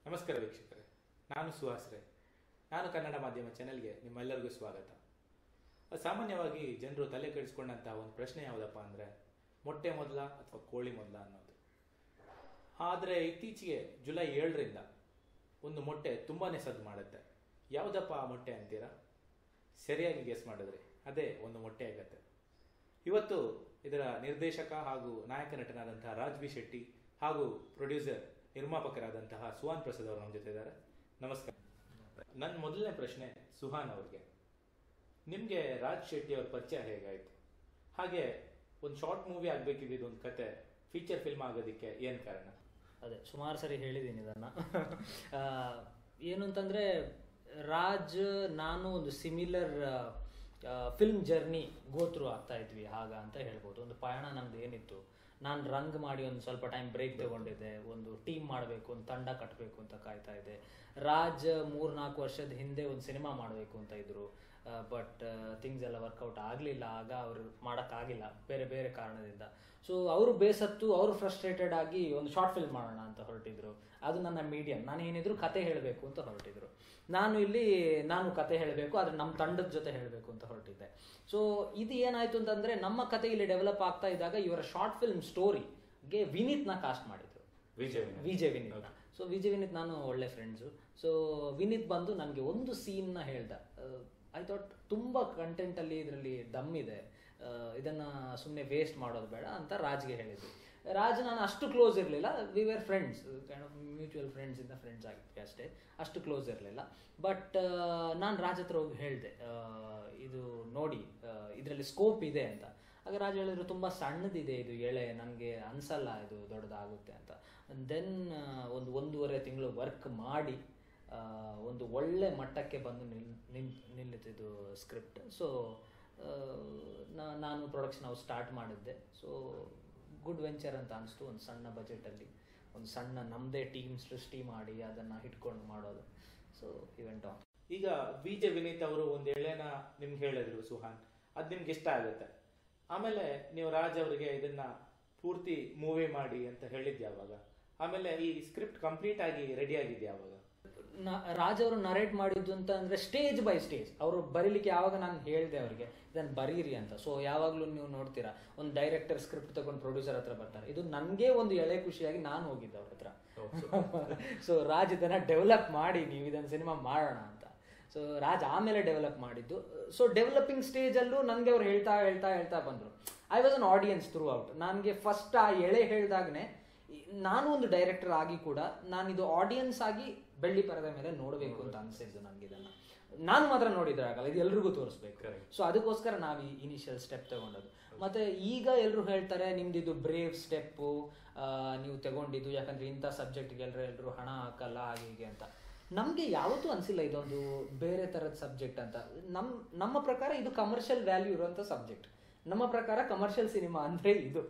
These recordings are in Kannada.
ನಮಸ್ಕಾರ ವೀಕ್ಷಕರೇ ನಾನು ಸುಹಾಸ್ರೆ ನಾನು ಕನ್ನಡ ಮಾಧ್ಯಮ ಚಾನೆಲ್ಗೆ ನಿಮ್ಮೆಲ್ಲರಿಗೂ ಸ್ವಾಗತ ಸಾಮಾನ್ಯವಾಗಿ ಜನರು ತಲೆ ಕೆಡಿಸ್ಕೊಂಡಂತಹ ಒಂದು ಪ್ರಶ್ನೆ ಯಾವುದಪ್ಪ ಅಂದರೆ ಮೊಟ್ಟೆ ಮೊದಲ ಅಥವಾ ಕೋಳಿ ಮೊದಲ ಅನ್ನೋದು ಆದರೆ ಇತ್ತೀಚೆಗೆ ಜುಲೈ ಏಳರಿಂದ ಒಂದು ಮೊಟ್ಟೆ ತುಂಬಾನೇ ಸದ್ದು ಮಾಡುತ್ತೆ ಯಾವುದಪ್ಪ ಆ ಮೊಟ್ಟೆ ಅಂತೀರಾ ಸರಿಯಾಗಿ ಗೆಸ್ ಮಾಡಿದ್ರಿ ಅದೇ ಒಂದು ಮೊಟ್ಟೆ ಆಗತ್ತೆ ಇವತ್ತು ಇದರ ನಿರ್ದೇಶಕ ಹಾಗೂ ನಾಯಕ ನಟನಾದಂತಹ ರಾಜ್ ಬಿ ಶೆಟ್ಟಿ ಹಾಗೂ ಪ್ರೊಡ್ಯೂಸರ್ ನಿರ್ಮಾಪಕರಾದಂತಹ ಸುಹಾನ್ ಪ್ರಸಾದ್ ಅವರು ನಮ್ಮ ಜೊತೆ ಇದ್ದಾರೆ ನಮಸ್ಕಾರ ನನ್ನ ಮೊದಲನೇ ಪ್ರಶ್ನೆ ಸುಹಾನ್ ಅವ್ರಿಗೆ ನಿಮಗೆ ರಾಜ್ ಶೆಟ್ಟಿ ಅವ್ರ ಪರಿಚಯ ಹೇಗಾಯಿತು ಹಾಗೆ ಒಂದು ಶಾರ್ಟ್ ಮೂವಿ ಆಗಬೇಕಿದ್ದು ಒಂದು ಕತೆ ಫೀಚರ್ ಫಿಲ್ಮ್ ಆಗೋದಕ್ಕೆ ಏನು ಕಾರಣ ಅದೇ ಸುಮಾರು ಸರಿ ಹೇಳಿದ್ದೀನಿ ಇದನ್ನು ಏನು ಅಂತಂದರೆ ರಾಜ್ ನಾನು ಒಂದು ಸಿಮಿಲರ್ ಫಿಲ್ಮ್ ಜರ್ನಿ ಗೋತ್ರು ಆಗ್ತಾ ಇದ್ವಿ ಆಗ ಅಂತ ಹೇಳ್ಬೋದು ಒಂದು ಪಯಣ ನಮ್ದು ಏನಿತ್ತು ನಾನು ರಂಗ್ ಮಾಡಿ ಒಂದು ಸ್ವಲ್ಪ ಟೈಮ್ ಬ್ರೇಕ್ ತಗೊಂಡಿದ್ದೆ ಒಂದು ಟೀಮ್ ಮಾಡಬೇಕು ಒಂದು ತಂಡ ಕಟ್ಟಬೇಕು ಅಂತ ಕಾಯ್ತಾ ಇದ್ದೆ ರಾಜ್ ಮೂರು ನಾಲ್ಕು ವರ್ಷದ ಹಿಂದೆ ಒಂದು ಸಿನಿಮಾ ಮಾಡಬೇಕು ಅಂತ ಇದ್ರು ಬಟ್ ಥಿಂಗ್ಸ್ ಎಲ್ಲ ವರ್ಕೌಟ್ ಆಗಲಿಲ್ಲ ಆಗ ಅವರು ಮಾಡೋಕ್ಕಾಗಿಲ್ಲ ಬೇರೆ ಬೇರೆ ಕಾರಣದಿಂದ ಸೊ ಅವರು ಬೇಸತ್ತು ಅವರು ಫ್ರಸ್ಟ್ರೇಟೆಡ್ ಆಗಿ ಒಂದು ಶಾರ್ಟ್ ಫಿಲ್ಮ್ ಮಾಡೋಣ ಅಂತ ಹೊರಟಿದ್ರು ಅದು ನನ್ನ ಮೀಡಿಯಂ ನಾನು ಏನಿದ್ರು ಕತೆ ಹೇಳಬೇಕು ಅಂತ ಹೊರಟಿದ್ರು ನಾನು ಇಲ್ಲಿ ನಾನು ಕತೆ ಹೇಳಬೇಕು ಆದರೆ ನಮ್ಮ ತಂಡದ ಜೊತೆ ಹೇಳಬೇಕು ಅಂತ ಹೊರಟಿದ್ದೆ ಸೊ ಇದು ಏನಾಯ್ತು ಅಂತಂದ್ರೆ ನಮ್ಮ ಕತೆ ಇಲ್ಲಿ ಡೆವಲಪ್ ಆಗ್ತಾ ಇದ್ದಾಗ ಇವರ ಶಾರ್ಟ್ ಫಿಲ್ಮ್ ಸ್ಟೋರಿಗೆ ವಿನೀತ್ನ ಕಾಸ್ಟ್ ಮಾಡಿದ್ರು ವಿಜಯ್ ವಿಜಯ್ ವಿನೀತ್ ಸೊ ವಿಜಯ್ ವಿನೀತ್ ನಾನು ಒಳ್ಳೆ ಫ್ರೆಂಡ್ಸು ಸೊ ವಿನೀತ್ ಬಂದು ನನಗೆ ಒಂದು ಸೀನ್ನ ಹೇಳ್ದ ಐ ಥಾಟ್ ತುಂಬ ಕಂಟೆಂಟಲ್ಲಿ ಇದರಲ್ಲಿ ದಮ್ ಇದೆ ಆ, ಇದನ್ನ ಸುಮ್ಮನೆ ವೇಸ್ಟ್ ಮಾಡೋದು ಬೇಡ ಅಂತ ರಾಜ್ಗೆ ಹೇಳಿದ್ವಿ ರಾಜ್ ನಾನು ಅಷ್ಟು ಕ್ಲೋಸ್ ಇರಲಿಲ್ಲ we were friends kind of mutual friends ಇಂದ ಫ್ರೆಂಡ್ಸ್ ಆಗಿದ್ವಿ ಅಷ್ಟೇ ಅಷ್ಟು ಕ್ಲೋಸ್ ಇರಲಿಲ್ಲ ಬಟ್ ನಾನು ರಾಜ್ ಹತ್ರ ಹೋಗಿ ಹೇಳಿದೆ ಇದು ನೋಡಿ ಇದರಲ್ಲಿ ಸ್ಕೋಪ್ ಇದೆ ಅಂತ ಆಗ ರಾಜ್ ಹೇಳಿದ್ರು ತುಂಬ ಸಣ್ಣದಿದೆ ಇದು ಎಳೆ ನನಗೆ ಅನ್ಸಲ್ಲ ಇದು ದೊಡ್ಡದಾಗುತ್ತೆ ಅಂತ ದೆನ್ ಒಂದು ಒಂದೂವರೆ ತಿಂಗಳು ವರ್ಕ್ ಮಾಡಿ ಆ, ಒಂದು ಒಳ್ಳೆ ಮಟ್ಟಕ್ಕೆ ಬಂದು ನಿಲ್ ನಿಲ್ ನಿಲ್ಲಿತಿದ್ದು ಸ್ಕ್ರಿಪ್ಟ್ ಸೊ ನಾನು ಪ್ರೊಡಕ್ಷನ್ ಹೌಸ್ ಸ್ಟಾರ್ಟ್ ಮಾಡಿದ್ದೆ ಸೊ ಗುಡ್ ವೆಂಚರ್ ಅಂತ ಅನಿಸ್ತು ಒಂದು ಸಣ್ಣ ಬಜೆಟಲ್ಲಿ ಒಂದು ಸಣ್ಣ ನಮ್ಮದೇ ಟೀಮ್ ಸೃಷ್ಟಿ ಮಾಡಿ ಅದನ್ನು ಹಿಡ್ಕೊಂಡು ಮಾಡೋದು ಸೊ ಇವೆಂಟ್ ಆನ್ ಈಗ ವಿಜಯ್ ವಿನೀತ್ ಅವರು ಒಂದು ಎಳೆನ ನಿಮ್ಗೆ ಹೇಳಿದ್ರು ಸುಹಾನ್ ಅದು ನಿಮ್ಗೆ ಇಷ್ಟ ಆಗುತ್ತೆ ಆಮೇಲೆ ನೀವು ರಾಜ್ ಅವರಿಗೆ ಇದನ್ನ ಪೂರ್ತಿ ಮೂವಿ ಮಾಡಿ ಅಂತ ಹೇಳಿದ್ ಯಾವಾಗ ಆಮೇಲೆ ಈ ಸ್ಕ್ರಿಪ್ಟ್ ಕಂಪ್ಲೀಟ್ ಆಗಿ ರೆಡಿ ಆಗಿದ್ ಯಾವಾಗ ನ- ರಾಜ್ ಅವರು ನರೇಟ್ ಮಾಡಿದ್ದು ಅಂತ ಅಂದ್ರೆ ಸ್ಟೇಜ್ ಬೈ ಸ್ಟೇಜ್ ಅವರು ಬರೀಲಿಕ್ಕೆ ಯಾವಾಗ ನಾನು ಹೇಳಿದೆ ಅವರಿಗೆ ಇದನ್ನು ಬರೀರಿ ಅಂತ ಸೊ ಯಾವಾಗಲೂ ನೀವು ನೋಡ್ತೀರಾ ಒಂದು ಡೈರೆಕ್ಟರ್ ಸ್ಕ್ರಿಪ್ಟ್ ತಗೊಂಡು ಪ್ರೊಡ್ಯೂಸರ್ ಹತ್ರ ಬರ್ತಾರೆ ಇದು ನನಗೆ ಒಂದು ಎಳೆ ಖುಷಿಯಾಗಿ ನಾನು ಹೋಗಿದ್ದೆ ಅವ್ರ ಹತ್ರ ಸೊ ರಾಜ್ ಇದನ್ನ ಡೆವಲಪ್ ಮಾಡಿ ನೀವು ಇದನ್ನ ಸಿನಿಮಾ ಮಾಡೋಣ ಅಂತ ಸೊ ರಾಜ್ ಆಮೇಲೆ ಡೆವಲಪ್ ಮಾಡಿದ್ದು ಸೊ ಡೆವಲಪಿಂಗ್ ಸ್ಟೇಜಲ್ಲೂ ನನಗೆ ಅವ್ರು ಹೇಳ್ತಾ ಹೇಳ್ತಾ ಹೇಳ್ತಾ ಬಂದರು I was an audience throughout ನನಗೆ ಫಸ್ಟ್ ಆ ಎಳೆ ಹೇಳಿದಾಗನೇ ನಾನು ಒಂದು ಡೈರೆಕ್ಟರ್ ಆಗಿ ಕೂಡ ನಾನು ಇದು ಆಡಿಯನ್ಸ್ ಆಗಿ ಬೆಳ್ಳಿ ಪರದೆ ಮೇಲೆ ನೋಡಬೇಕು ಅಂತ ಅನ್ಸಿದ್ದು ನನಗೆ ಇದನ್ನ ನಾನು ಮಾತ್ರ ನೋಡಿದ್ರೆ ಆಗಲ್ಲ ಇದು ಎಲ್ರಿಗೂ ತೋರಿಸ್ಬೇಕು Correct. ಸೊ ಅದಕ್ಕೋಸ್ಕರ ನಾವು ಈ ಇನಿಷಿಯಲ್ ಸ್ಟೆಪ್ ತಗೊಂಡದ್ದು ಮತ್ತೆ ಈಗ ಎಲ್ಲರೂ ಹೇಳ್ತಾರೆ ನಿಮ್ದು ಇದು ಬ್ರೇವ್ ಸ್ಟೆಪ್ಪು ನೀವು ತಗೊಂಡಿದ್ದು ಯಾಕಂದ್ರೆ ಇಂಥ ಸಬ್ಜೆಕ್ಟ್ಗೆ ಎಲ್ಲರೂ ಎಲ್ಲರೂ ಹಣ ಹಾಕಲ್ಲ ಹಾಗೆ ಹೀಗೆ ಅಂತ ನಮಗೆ ಯಾವತ್ತೂ ಅನಿಸಿಲ್ಲ ಇದೊಂದು ಬೇರೆ ಥರದ ಸಬ್ಜೆಕ್ಟ್ ಅಂತ ನಮ್ಮ ನಮ್ಮ ಪ್ರಕಾರ ಇದು ಕಮರ್ಷಿಯಲ್ ವ್ಯಾಲ್ಯೂ ಇರುವಂಥ ಸಬ್ಜೆಕ್ಟ್ ನಮ್ಮ ಪ್ರಕಾರ ಕಮರ್ಷಿಯಲ್ ಸಿನಿಮಾ ಅಂದರೆ ಇದು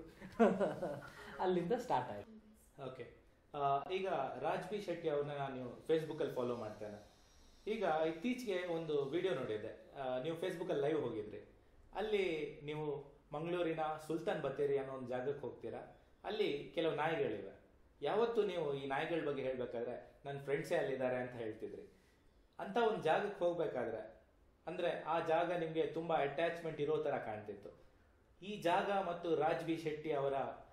ಅಲ್ಲಿಂದ ಸ್ಟಾರ್ಟ್ ಆಯಿತು ಓಕೆ ಈಗ ರಾಜ್ ಬಿ ಶೆಟ್ಟಿ ಅವ್ರನ್ನ ನಾನು ಫೇಸ್ಬುಕ್ ಅಲ್ಲಿ ಫಾಲೋ ಮಾಡ್ತೇನೆ ಈಗ ಇತ್ತೀಚೆಗೆ ಒಂದು ವಿಡಿಯೋ ನೋಡಿದ್ದೆ ಆ, ನೀವು ಫೇಸ್ಬುಕ್ ಅಲ್ಲಿ ಲೈವ್ ಹೋಗಿದ್ರಿ ಅಲ್ಲಿ ನೀವು ಮಂಗಳೂರಿನ ಸುಲ್ತಾನ್ ಬತ್ತೇರಿ ಅನ್ನೋ ಒಂದು ಜಾಗಕ್ಕೆ ಹೋಗ್ತೀರಾ ಅಲ್ಲಿ ಕೆಲವು ನಾಯಿಗಳಿವೆ ಯಾವತ್ತು ನೀವು ಈ ನಾಯಿಗಳ ಬಗ್ಗೆ ಹೇಳ್ಬೇಕಾದ್ರೆ ನನ್ನ ಫ್ರೆಂಡ್ಸೇ ಅಲ್ಲಿದ್ದಾರೆ ಅಂತ ಹೇಳ್ತಿದ್ರಿ ಅಂತ ಒಂದು ಜಾಗಕ್ಕೆ ಹೋಗ್ಬೇಕಾದ್ರೆ ಅಂದ್ರೆ ಆ ಜಾಗ ನಿಮ್ಗೆ ತುಂಬಾ ಅಟ್ಯಾಚ್ಮೆಂಟ್ ಇರೋ ತರ ಕಾಣ್ತಿತ್ತು ಈ ಜಾಗ ಮತ್ತು ರಾಜ್ ಬಿ ಶೆಟ್ಟಿ ಅವರ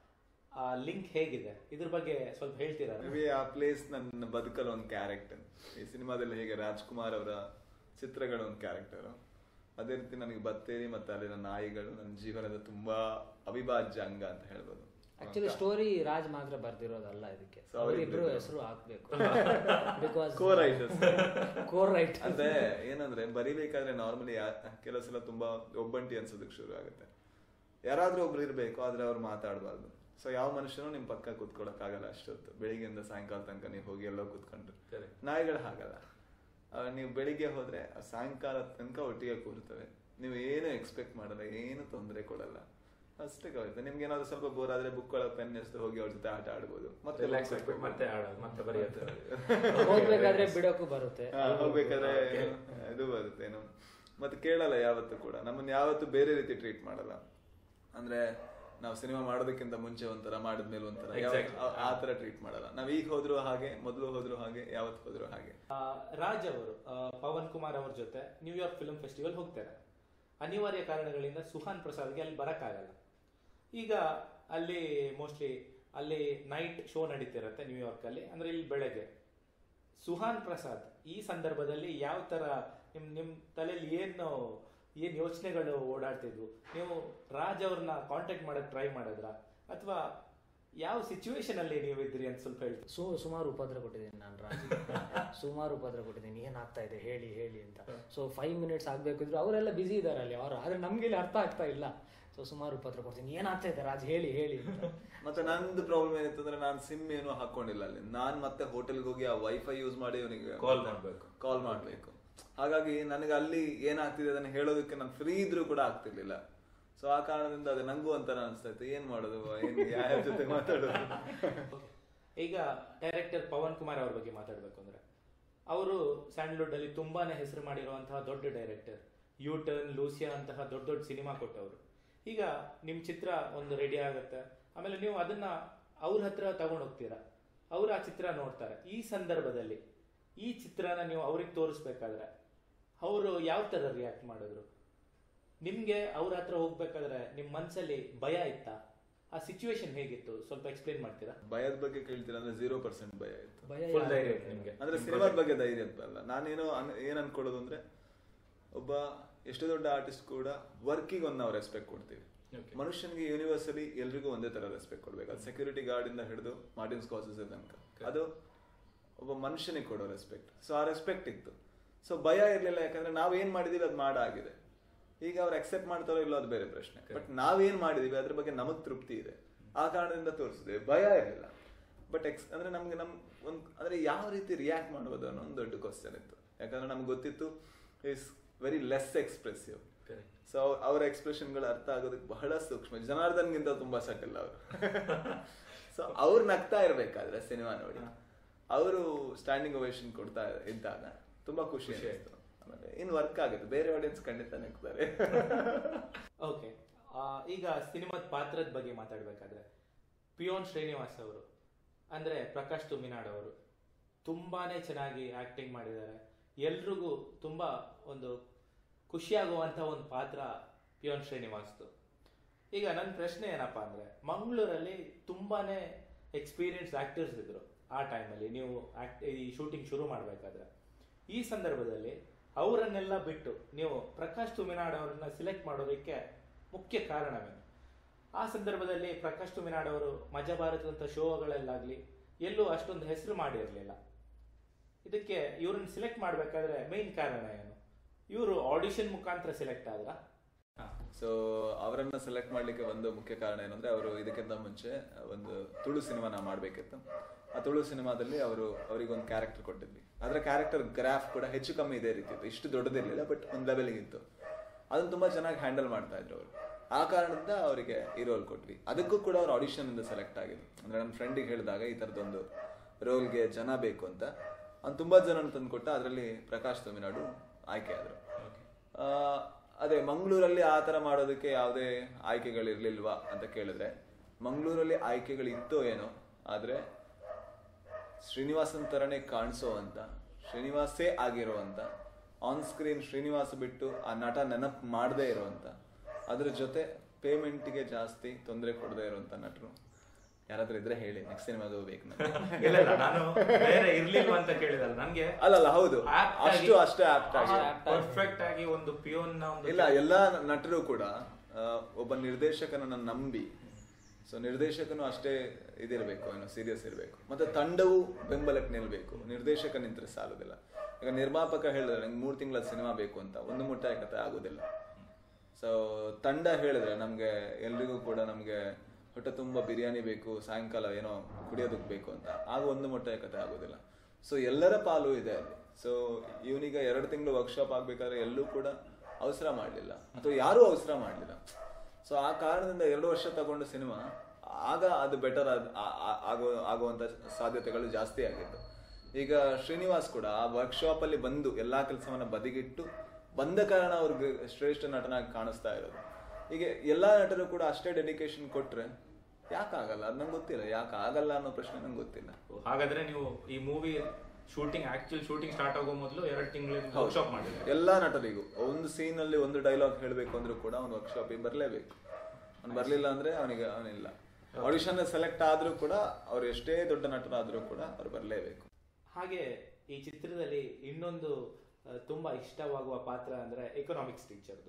ಲಿಂಕ್ ಹೇಗಿದೆ ಇದ್ರ ಬಗ್ಗೆ ಸ್ವಲ್ಪ ಹೇಳ್ತೀರಾ ಮೇ ಬಿ ಆ ಪ್ಲೇಸ್ ನನ್ನ ಬದುಕಲ್ಲ ಒಂದು ಕ್ಯಾರೆಕ್ಟರ್ ಈ ಸಿನಿಮಾದಲ್ಲಿ ಹೇಗೆ ರಾಜ್ಕುಮಾರ್ ಅವರ ಚಿತ್ರಗಳ ಒಂದು ಕ್ಯಾರೆಕ್ಟರ್ ಅದೇ ರೀತಿ ನನಗೆ ಬತ್ತೇರಿ ಮತ್ತೆ ಅಲ್ಲಿನ ನಾಯಿಗಳು ನನ್ನ ಜೀವನದ ತುಂಬಾ ಅವಿಭಾಜ್ಯ ಅಂಗ ಅಂತ ಹೇಳ್ಬೋದು ಆಕ್ಚುಲಿ ಸ್ಟೋರಿ ರಾಜ್ ಮಾತ್ರ ಬರ್ದಿರೋದಲ್ಲ ಇದಕ್ಕೆ So ಅವ್ರಿಬ್ರು ಅವರಿಬ್ರು ಹೆಸರು ಹಾಕ್ಬೇಕು ಬಿಕಾಸ್ Co-writers. ಕೋರ್ ರೈಟ್ ಅಂದ್ರೆ ಏನಂದ್ರೆ ಬರಿಬೇಕಾದ್ರೆ ನಾರ್ಮಲಿ ಕೆಲವು ಸಲ ತುಂಬಾ ಒಬ್ಬಂಟಿ ಅನ್ಸೋದಕ್ಕೆ ಶುರು ಆಗುತ್ತೆ ಯಾರಾದ್ರೂ ಒಬ್ರು ಇರ್ಬೇಕು ಆದ್ರೆ ಅವ್ರು ಮಾತಾಡಬಾರ್ದು ಸೊ ಯಾವ ಮನುಷ್ಯನೂ ನಿಮ್ ಪಕ್ಕ ಕೂತ್ಕೊಳಕ್ ಆಗಲ್ಲ ಅಷ್ಟೊತ್ತು ಬೆಳಿಗ್ಗೆಯಿಂದ ಸಾಯಂಕಾಲ ತನಕ ನೀವು ಹೋಗಿ ಎಲ್ಲೋ ಕೂತ್ಕೊಂಡ್ರು Correct. ನಾಯಿಗಳು ಹಾಗಲ್ಲ ಆ, ನೀವು ಬೆಳಿಗ್ಗೆ ಹೋದ್ರೆ ಆ ಸಾಯಂಕಾಲ ತನಕ ಒಟ್ಟಿಗೆ ಕೂರ್ತವೆ ನೀವು ಏನು ಎಕ್ಸ್ಪೆಕ್ಟ್ ಮಾಡಲ್ಲ ಏನು ತೊಂದರೆ ಕೊಡಲ್ಲ ಅಷ್ಟೇ ಕವಿತೆ ನಿಮ್ಗೆ ಏನಾದ್ರು ಸ್ವಲ್ಪ ಬೋರ್ ಆದ್ರೆ ಬುಕ್ ಒಳಗೆ ಪೆನ್ ಎಸ್ದು ಹೋಗಿ ಅವ್ರ ಜೊತೆ ಆಟ ಆಡ್ಬೋದು ಮತ್ತೆ Relax books ಆಗ್ಬೇಕು, ಮತ್ತೆ ಆಡೋದು, ಮತ್ತೆ ಬರೆಯೋದು. ಹೋಗ್ಬೇಕಾದ್ರೆ ಬಿಡೋಕು ಬರುತ್ತೆ ಹಾ, ಹೋಗ್ಬೇಕಾದ್ರೆ ಇದು ಬರುತ್ತೆ ಏನು ಮತ್ತೆ ಕೇಳಲ್ಲ ಯಾವತ್ತೂ ಕೂಡ ನಮ್ಮನ್ನ ಯಾವತ್ತೂ ಬೇರೆ ರೀತಿ ಟ್ರೀಟ್ ಮಾಡಲ್ಲ ಅಂದ್ರೆ ನಾವು ಸಿನಿಮಾ ಮಾಡೋದಕ್ಕಿಂತ ಮುಂಚೆ ಒಂಥರ ಮಾಡಿದ್ಮೇಲೆ ಒಂಥರ Exactly. ಯಾವ- ಆ- ಆ ತರ ಟ್ರೀಟ್ ಮಾಡಲ್ಲ ನಾವ್ ಈಗ ಹೋದ್ರು ಹಾಗೆ ಮೊದಲು ಹೋದ್ರು ಹಾಗೆ ಯಾವತ್ತು ಹೋದ್ರು ಹಾಗೆ ಆ, ರಾಜ್ ಅವರು ಆ, ಪವನ್ ಕುಮಾರ್ ಅವ್ರ ಜೊತೆ ನ್ಯೂಯಾರ್ಕ್ ಫಿಲ್ಮ್ ಫೆಸ್ಟಿವಲ್ ಹೋಗ್ತಾರೆ ಅನಿವಾರ್ಯ ಕಾರಣಗಳಿಂದ ಸುಹಾನ್ ಪ್ರಸಾದ್ಗೆ ಅಲ್ಲಿ ಬರಕ್ಕಾಗಲ್ಲ ಈಗ ಅಲ್ಲಿ ಮೋಸ್ಟ್ಲಿ ಅಲ್ಲಿ ನೈಟ್ ಶೋ ನಡೀತಿರತ್ತೆ ನ್ಯೂಯಾರ್ಕ್ ಅಲ್ಲಿ ಅಂದ್ರೆ ಇಲ್ಲಿ ಬೆಳಗ್ಗೆ ಸುಹಾನ್ ಪ್ರಸಾದ್ ಈ ಸಂದರ್ಭದಲ್ಲಿ ಯಾವ ತರ ನಿಮ್ ನಿಮ್ ತಲೆಯಲ್ಲಿ ಏನು ಏನ್ ಯೋಚನೆಗಳು ಓಡಾಡ್ತಿದ್ವು ನೀವು ರಾಜ್ ಅವ್ರನ್ನ ಕಾಂಟ್ಯಾಕ್ಟ್ ಮಾಡಕ್ ಟ್ರೈ ಮಾಡಿದ್ರ ಅಥವಾ ಯಾವ ಸಿಚುವೇಶನ್ ಅಲ್ಲಿ ನೀವು ಇದ್ರಿ ಅಂತ ಸ್ವಲ್ಪ ಹೇಳಿ ಸು ಸುಮಾರು ಉಪದ್ರ ಕೊಟ್ಟಿದ್ದೀನಿ ನಾನು ರಾಜಿಗೆ ಸುಮಾರು ಉಪದ್ರ ಕೊಟ್ಟಿದ್ದೀನಿ ಏನಾಗ್ತಾ ಇದೆ ಹೇಳಿ ಹೇಳಿ ಅಂತ ಸೊ ಫೈವ್ ಮಿನಿಟ್ಸ್ ಆಗಬೇಕಿದ್ರು ಅವರೆಲ್ಲ ಬ್ಯುಸಿ ಇದ್ದಾರೆ ಅಲ್ಲಿ ಅವರು ಆದರೆ ನಮ್ಗೆ ಇಲ್ಲಿ ಅರ್ಥ ಆಗ್ತಾ ಇಲ್ಲ ಸೊ ಸುಮಾರು ಉಪದ್ರ ಕೊಡ್ತೀನಿ ಏನಾಗ್ತಾ ಇದೆ ರಾಜ್ ಹೇಳಿ ಹೇಳಿ ಅಂತ ಮತ್ತೆ ನಂದು ಪ್ರಾಬ್ಲಮ್ ಏನಿತ್ತು ಅಂದ್ರೆ ನಾನು ಸಿಮ್ ಏನು ಹಾಕೊಂಡಿಲ್ಲ ಅಲ್ಲಿ ನಾನ್ ಮತ್ತೆ ಹೋಟೆಲ್ಗೆ ಹೋಗಿ ಆ ವೈಫೈ ಯೂಸ್ ಮಾಡಿ ಅವನಿಗೆ Call ಮಾಡ್ಬೇಕು. ಕಾಲ್ ಮಾಡ್ಬೇಕು ಹಾಗಾಗಿ ನನಗೆ ಅಲ್ಲಿ ಏನಾಗ್ತಿದೆ ಅದನ್ನ ಹೇಳೋದಕ್ಕೆ ನಾನು ಫ್ರೀ ಇದ್ರೂ ಕೂಡ ಆಗ್ತಿರ್ಲಿಲ್ಲ ಸೊ ಆ ಕಾರಣದಿಂದ ಅದು ನಂಗೂ ಒಂಥರ ಅನಿಸ್ತಾ ಇತ್ತು ಏನ್ ಮಾಡೋದು ಏನ್ ಯಾರ ಜೊತೆ ಮಾತಾಡೋದು Okay. ಈಗ ಡೈರೆಕ್ಟರ್ ಪವನ್ ಕುಮಾರ್ ಅವ್ರ ಬಗ್ಗೆ ಮಾತಾಡ್ಬೇಕು ಅಂದ್ರೆ ಅವರು ಸ್ಯಾಂಡಲ್ವುಡ್ ಅಲ್ಲಿ ತುಂಬಾನೇ ಹೆಸರು ಮಾಡಿರುವಂತಹ ದೊಡ್ಡ ಡೈರೆಕ್ಟರ್ ಯೂ ಟರ್ನ್ ಲೂಸಿಯಾ ಅಂತಹ ದೊಡ್ಡ ದೊಡ್ಡ ಸಿನಿಮಾ ಕೊಟ್ಟವರು ಈಗ ನಿಮ್ ಚಿತ್ರ ಒಂದು ರೆಡಿ ಆಗುತ್ತೆ ಆಮೇಲೆ ನೀವು ಅದನ್ನ ಅವ್ರ ಹತ್ರ ತಗೊಂಡ್ ಹೋಗ್ತೀರಾ ಅವ್ರು ಆ ಚಿತ್ರ ನೋಡ್ತಾರೆ ಈ ಸಂದರ್ಭದಲ್ಲಿ ಈ ಚಿತ್ರನ ನೀವು ಅವ್ರಿಗೆ ತೋರಿಸ್ಬೇಕಾದ್ರೆ ಅವರು ಯಾವ ತರ ರಿಯಾಕ್ಟ್ ಮಾಡಿದ್ರು ನಿಮ್ಗೆ ಅವ್ರ ಹತ್ರ ಹೋಗ್ಬೇಕಾದ್ರೆ ನಿಮ್ ಮನ್ಸಲ್ಲಿ ಭಯ ಇತ್ತಾ ಆ ಸಿಚುವೇಶನ್ ಹೇಗಿತ್ತು ಸ್ವಲ್ಪ ಎಕ್ಸ್ಪ್ಲೇನ್ ಮಾಡ್ತೀರಾ ಭಯದ ಬಗ್ಗೆ ಕೇಳ್ತೀರಾ ಅಂದ್ರೆ ಜೀರೋ ಪರ್ಸೆಂಟ್ ಭಯ ಇತ್ತು ಭಯ ಫುಲ್ ಯಾರು- ಧೈರ್ಯ ಇತ್ತು ನಿಮ್ಗೆ ಅಂದ್ರೆ ಸಿನಿಮಾದ ಬಗ್ಗೆ ಧೈರ್ಯ ಅಂತ ಅಲ್ಲ ನಾನೇನೋ ಅನ್- ಏನ್ ಅನ್ಕೊಳ್ಳೋದು ಅಂದ್ರೆ ಒಬ್ಬ ಎಷ್ಟು ದೊಡ್ಡ ಆರ್ಟಿಸ್ಟ್ ಕೂಡ ವರ್ಕಿಗೆ ಒಂದು ನಾವು ರೆಸ್ಪೆಕ್ಟ್ ಕೊಡ್ತೀವಿ Okay. ಮನುಷ್ಯನಿಗೆ ಯೂನಿವರ್ಸಲಿ ಎಲ್ರಿಗೂ ಒಂದೇ ತರ ರೆಸ್ಪೆಕ್ಟ್ ಕೊಡ್ಬೇಕು ಅದು ಸೆಕ್ಯೂರಿಟಿ ಗಾರ್ಡ್ ಇಂದ ಹಿಡಿದು ಮಾರ್ಟಿನ್ ಸ್ಕಾಸಸ್ ತನಕ ಅದು ಒಬ್ಬ ಮನುಷ್ಯನಿಗೆ ಕೊಡೋ ರೆಸ್ಪೆಕ್ಟ್ ಸೊ ಆ ರೆಸ್ಪೆಕ್ಟ್ ಇತ್ತು ಸೊ ಭಯ ಇರ್ಲಿಲ್ಲ ಯಾಕಂದ್ರೆ ನಾವ್ ಏನ್ ಮಾಡಿದೀವಿ ಅದು ಮಾಡಾಗಿದೆ ಈಗ ಅವ್ರು ಅಕ್ಸೆಪ್ಟ್ ಮಾಡ್ತಾರೋ ಇಲ್ಲೋ ಅದು ಬೇರೆ ಪ್ರಶ್ನೆ ಬಟ್ ನಾವೇನ್ ಮಾಡಿದೀವಿ ಅದ್ರ ಬಗ್ಗೆ ನಮಗ್ ತೃಪ್ತಿ ಇದೆ ಆ ಕಾರಣದಿಂದ ತೋರಿಸಿದ್ವಿ ಭಯ ಇರಲಿಲ್ಲ ಬಟ್ ಎಕ್ಸ್ ಅಂದ್ರೆ ನಮ್ಗೆ ನಮ್ ಒಂದ್ ಅಂದ್ರೆ ಯಾವ ರೀತಿ ರಿಯಾಕ್ಟ್ ಮಾಡೋದು ಅನ್ನೋ ಒಂದು ದೊಡ್ಡ ಕ್ವಶನ್ ಇತ್ತು ಯಾಕಂದ್ರೆ ನಮ್ಗೆ ಗೊತ್ತಿತ್ತು is very less expressive so ಅವರ ಎಕ್ಸ್ಪ್ರೆಷನ್ಗಳು ಅರ್ಥ ಆಗೋದಕ್ಕೆ ಬಹಳ ಸೂಕ್ಷ್ಮ ಜನಾರ್ದನ್ಗಿಂತ ತುಂಬಾ ಸಟಲ್ ಅವರು ಸೊ ಅವ್ರು ನಗ್ತಾ ಇರ್ಬೇಕಾದ್ರೆ ಸಿನಿಮಾ ನೋಡಿ ಅವರು ಸ್ಟ್ಯಾಂಡಿಂಗ್ ಓವೇಷನ್ ಕೊಡ್ತಾ ಇದ್ದಾಗ ತುಂಬಾ ಖುಷಿ ಖುಷಿ ಆಯ್ತು ಆಮೇಲೆ ಇನ್ ವರ್ಕ್ ಆಗುತ್ತೆ ಬೇರೆ ಆಡಿಯನ್ಸ್ ಖಂಡಿತ ನಗ್ತಾರೆ ಓಕೆ ಈಗ ಸಿನಿಮಾದ ಪಾತ್ರದ ಬಗ್ಗೆ ಮಾತಾಡ್ಬೇಕಾದ್ರೆ ಪಿಯೋನ್ ಶ್ರೀನಿವಾಸ್ ಅವರು ಅಂದ್ರೆ ಪ್ರಕಾಶ್ ತುಮಿನಾಡ್ ಅವರು ತುಂಬಾನೇ ಚೆನ್ನಾಗಿ ಆಕ್ಟಿಂಗ್ ಮಾಡಿದ್ದಾರೆ ಎಲ್ರಿಗೂ ತುಂಬಾ ಒಂದು ಖುಷಿಯಾಗುವಂತ ಒಂದು ಪಾತ್ರ ಪಿಯೋನ್ ಶ್ರೀನಿವಾಸ್ದು ಈಗ ನನ್ನ ಪ್ರಶ್ನೆ ಏನಪ್ಪಾ ಅಂದ್ರೆ ಮಂಗಳೂರಲ್ಲಿ ತುಂಬಾನೇ ಎಕ್ಸ್ಪೀರಿಯನ್ಸ್ ಆಕ್ಟರ್ಸ್ ಇದ್ರು ಆ ಟೈಮಲ್ಲಿ ನೀವು act- ಈ ಶೂಟಿಂಗ್ ಶುರು ಮಾಡಬೇಕಾದ್ರೆ ಈ ಸಂದರ್ಭದಲ್ಲಿ ಅವರನ್ನೆಲ್ಲ ಬಿಟ್ಟು ನೀವು ಪ್ರಕಾಶ್ ತುಮಿನಾಡ್ ಅವರನ್ನ ಸಿಲೆಕ್ಟ್ ಮಾಡೋದಕ್ಕೆ ಮುಖ್ಯ ಕಾರಣವೇನು ಆ ಸಂದರ್ಭದಲ್ಲಿ ಪ್ರಕಾಶ್ ತುಮಿನಾಡ್ ಅವರು ಮಜಾ ಭಾರತದಂತ ಶೋಗಳಲ್ಲಾಗ್ಲಿ ಎಲ್ಲೂ ಅಷ್ಟೊಂದು ಹೆಸರು ಮಾಡಿರಲಿಲ್ಲ ಇದಕ್ಕೆ ಇವ್ರನ್ನ ಸಿಲೆಕ್ಟ್ ಮಾಡಬೇಕಾದ್ರೆ ಮೇನ್ ಕಾರಣ ಏನು ಇವರು ಆಡಿಷನ್ ಮುಖಾಂತರ ಸೆಲೆಕ್ಟ್ ಆದ್ರ ಸೊ ಅವರನ್ನ ಸೆಲೆಕ್ಟ್ ಮಾಡ್ಲಿಕ್ಕೆ ಒಂದು ಮುಖ್ಯ ಕಾರಣ ಏನಂದ್ರೆ ಅವರು ಇದಕ್ಕಿಂತ ಮುಂಚೆ ಒಂದು ತುಳು ಸಿನಿಮಾ ನಾವು ಮಾಡ್ಬೇಕಿತ್ತು ಆ ತುಳು ಸಿನಿಮಾದಲ್ಲಿ ಅವರು ಅವರಿಗೆ ಒಂದು ಕ್ಯಾರೆಕ್ಟರ್ ಕೊಟ್ಟಿದ್ವಿ ಅದರ ಕ್ಯಾರೆಕ್ಟರ್ ಗ್ರಾಫ್ ಕೂಡ ಹೆಚ್ಚು ಕಮ್ಮಿ ಇದೇ ರೀತಿ ಇತ್ತು ಇಷ್ಟು ದೊಡ್ಡದಿರ್ಲಿಲ್ಲ ಬಟ್ ಒಂದು ಲೆವೆಲ್ಗೆ ಇತ್ತು ಅದನ್ನ ತುಂಬಾ ಚೆನ್ನಾಗಿ ಹ್ಯಾಂಡಲ್ ಮಾಡ್ತಾ ಇದ್ರು ಅವರು ಆ ಕಾರಣದಿಂದ ಅವರಿಗೆ ಈ ರೋಲ್ ಕೊಟ್ವಿ ಅದಕ್ಕೂ ಕೂಡ ಅವ್ರು ಆಡಿಷನ್ ಇಂದ ಸೆಲೆಕ್ಟ್ ಆಗಿದ್ರು ಅಂದ್ರೆ ನನ್ನ ಫ್ರೆಂಡಿಗೆ ಹೇಳಿದಾಗ ಈ ತರದೊಂದು ರೋಲ್ಗೆ ಜನ ಬೇಕು ಅಂತ ಅವ್ನು ತುಂಬಾ ಜನ ತಂದು ಕೊಟ್ಟ ಅದರಲ್ಲಿ ಪ್ರಕಾಶ್ ತಮಿಳ್ನಾಡು ಆಯ್ಕೆ ಆದ್ರು ಆ, ಅದೇ ಮಂಗಳೂರಲ್ಲಿ ಆ ತರ ಮಾಡೋದಕ್ಕೆ ಯಾವುದೇ ಆಯ್ಕೆಗಳಿರ್ಲಿಲ್ವಾ ಅಂತ ಕೇಳಿದ್ರೆ ಮಂಗಳೂರಲ್ಲಿ ಆಯ್ಕೆಗಳಿತ್ತೋ ಏನೋ ಆದ್ರೆ ಶ್ರೀನಿವಾಸನ್ ತರನೇ ಕಾಣಿಸೋ ಅಂತ ಶ್ರೀನಿವಾಸೇ ಆಗಿರೋ ಅಂತ ಆನ್ ಸ್ಕ್ರೀನ್ ಶ್ರೀನಿವಾಸ ಬಿಟ್ಟು ಆ ನಟ ನೆನಪು ಮಾಡದೇ ಇರುವಂತ ಅದ್ರ ಜೊತೆ ಪೇಮೆಂಟ್ಗೆ ಜಾಸ್ತಿ ತೊಂದರೆ ಕೊಡದೇ ಇರುವಂತ ನಟರು ಯಾರಾದ್ರೂ ಇದ್ರೆ ಹೇಳಿ ನೆಕ್ಸ್ಟ್ ಸಿನಿಮಾಗೂ ಬೇಕು ನಮ್ಗೆ. ಇಲ್ಲ ಇಲ್ಲ, ನಾನು ಬೇರೆ ಇರ್ಲಿಲ್ವಾ ಅಂತ ಕೇಳಿದಲ್ಲ ನನ್ಗೆ ಅಲ್ಲಲ್ಲ ಹೌದು Apt ಆಗಿ- ಅಷ್ಟು ಅಷ್ಟೇ ಆಪ್ಟ್ ಆಗಿ ಪರ್ಫೆಕ್ಟ್ ಆಗಿ ಒಂದು ಪಿಯೋನ್ ನ ಒಂದು ಇಲ್ಲ ಎಲ್ಲಾ ನಟರು ಕೂಡ ಆ, ಒಬ್ಬ ನಿರ್ದೇಶಕನನ್ನ ನಂಬಿ ಸೊ ನಿರ್ದೇಶಕನು ಅಷ್ಟೇ ಇದಿರ್ಬೇಕು ಏನೋ ಸೀರಿಯಸ್ ಇರಬೇಕು ಮತ್ತೆ ತಂಡವು ಬೆಂಬಲಕ್ಕೆ ನಿಲ್ಬೇಕು ನಿರ್ದೇಶಕ ನಿಂತ್ರೆ ಸಾಲುದಿಲ್ಲ ಈಗ ನಿರ್ಮಾಪಕ ಹೇಳಿದ್ರೆ ನಂಗೆ ಮೂರು ತಿಂಗಳ ಸಿನಿಮಾ ಬೇಕು ಅಂತ ಒಂದು ಮುಟ್ಟಾಯ ಕಥೆ ಆಗೋದಿಲ್ಲ ಸೊ ತಂಡ ಹೇಳಿದ್ರೆ ನಮ್ಗೆ ಎಲ್ರಿಗೂ ಕೂಡ ನಮ್ಗೆ ಹೊಟ್ಟೆ ತುಂಬ ಬಿರಿಯಾನಿ ಬೇಕು ಸಾಯಂಕಾಲ ಏನೋ ಕುಡಿಯೋದಕ್ಕೆ ಬೇಕು ಅಂತ ಆಗ ಒಂದು ಮೊಟ್ಟೆಯ ಕಥೆ ಆಗೋದಿಲ್ಲ ಸೊ ಎಲ್ಲರ ಪಾಲು ಇದೆ ಅಲ್ಲಿ ಸೊ ಇವನೀಗ ಎರಡು ತಿಂಗಳು ವರ್ಕ್ಶಾಪ್ ಆಗ್ಬೇಕಾದ್ರೆ ಎಲ್ಲೂ ಕೂಡ ಅವಸರ ಮಾಡಲಿಲ್ಲ ಅಥವಾ ಯಾರೂ ಅವಸರ ಮಾಡಲಿಲ್ಲ ಸೊ ಆ ಕಾರಣದಿಂದ ಎರಡು ವರ್ಷ ತಗೊಂಡ ಸಿನಿಮಾ ಆಗ ಅದು ಬೆಟರ್ ಆಗೋ ಆಗುವಂತ ಸಾಧ್ಯತೆಗಳು ಜಾಸ್ತಿ ಆಗಿತ್ತು ಈಗ ಶ್ರೀನಿವಾಸ್ ಕೂಡ ಆ ವರ್ಕ್ಶಾಪ್ ಅಲ್ಲಿ ಬಂದು ಎಲ್ಲಾ ಕೆಲಸವನ್ನ ಬದಿಗಿಟ್ಟು ಬಂದ ಕಾರಣ ಅವ್ರಿಗೆ ಶ್ರೇಷ್ಠ ನಟನಾಗಿ ಕಾಣಿಸ್ತಾ ಇರೋದು ಈಗ ಎಲ್ಲಾ ನಟರು ಕೂಡ ಅಷ್ಟೇ ಡೆಡಿಕೇಶನ್ ಕೊಟ್ರೆ ಯಾಕಾಗಲ್ಲ ಅದು ನಂಗೆ ಗೊತ್ತಿಲ್ಲ ಯಾಕೆ ಆಗಲ್ಲ ಅನ್ನೋ ಪ್ರಶ್ನೆ ನಂಗೆ ಗೊತ್ತಿಲ್ಲ ಹಾಗಾದ್ರೆ ನೀವು ಈ movie shooting actual shooting start ಆಗೋ ಮೊದಲು ಎರಡು ತಿಂಗಳ ಹೌದು. ವರ್ಕ್ಶಾಪ್ ಮಾಡಿದ್ರೆ ಎಲ್ಲಾ ನಟರಿಗೂ ಒಂದು scene ಅಲ್ಲಿ ಒಂದು ಡೈಲಾಗ್ ಹೇಳಬೇಕು ಅಂದ್ರೂ ಕೂಡ ಅವ್ನು ವರ್ಕ್ಶಾಪಿಗೆ ಬರಲೇಬೇಕು ಅವ್ನು ಬರಲಿಲ್ಲ ಅಂದ್ರೆ ಅವನಿಗೆ ಅವನಿಲ್ಲ ಆಡಿಷನ್ ಸೆಲೆಕ್ಟ್ ಆದ್ರೂ ಕೂಡ ಅವ್ರು ಎಷ್ಟೇ ದೊಡ್ಡ ನಟರಾದ್ರೂ ಕೂಡ ಅವ್ರು ಬರಲೇಬೇಕು ಹಾಗೆ ಈ ಚಿತ್ರದಲ್ಲಿ ಇನ್ನೊಂದು ಆ, ತುಂಬಾ ಇಷ್ಟವಾಗುವ ಪಾತ್ರ ಅಂದ್ರೆ ಎಕನಾಮಿಕ್ಸ್ ಟೀಚರ್ದು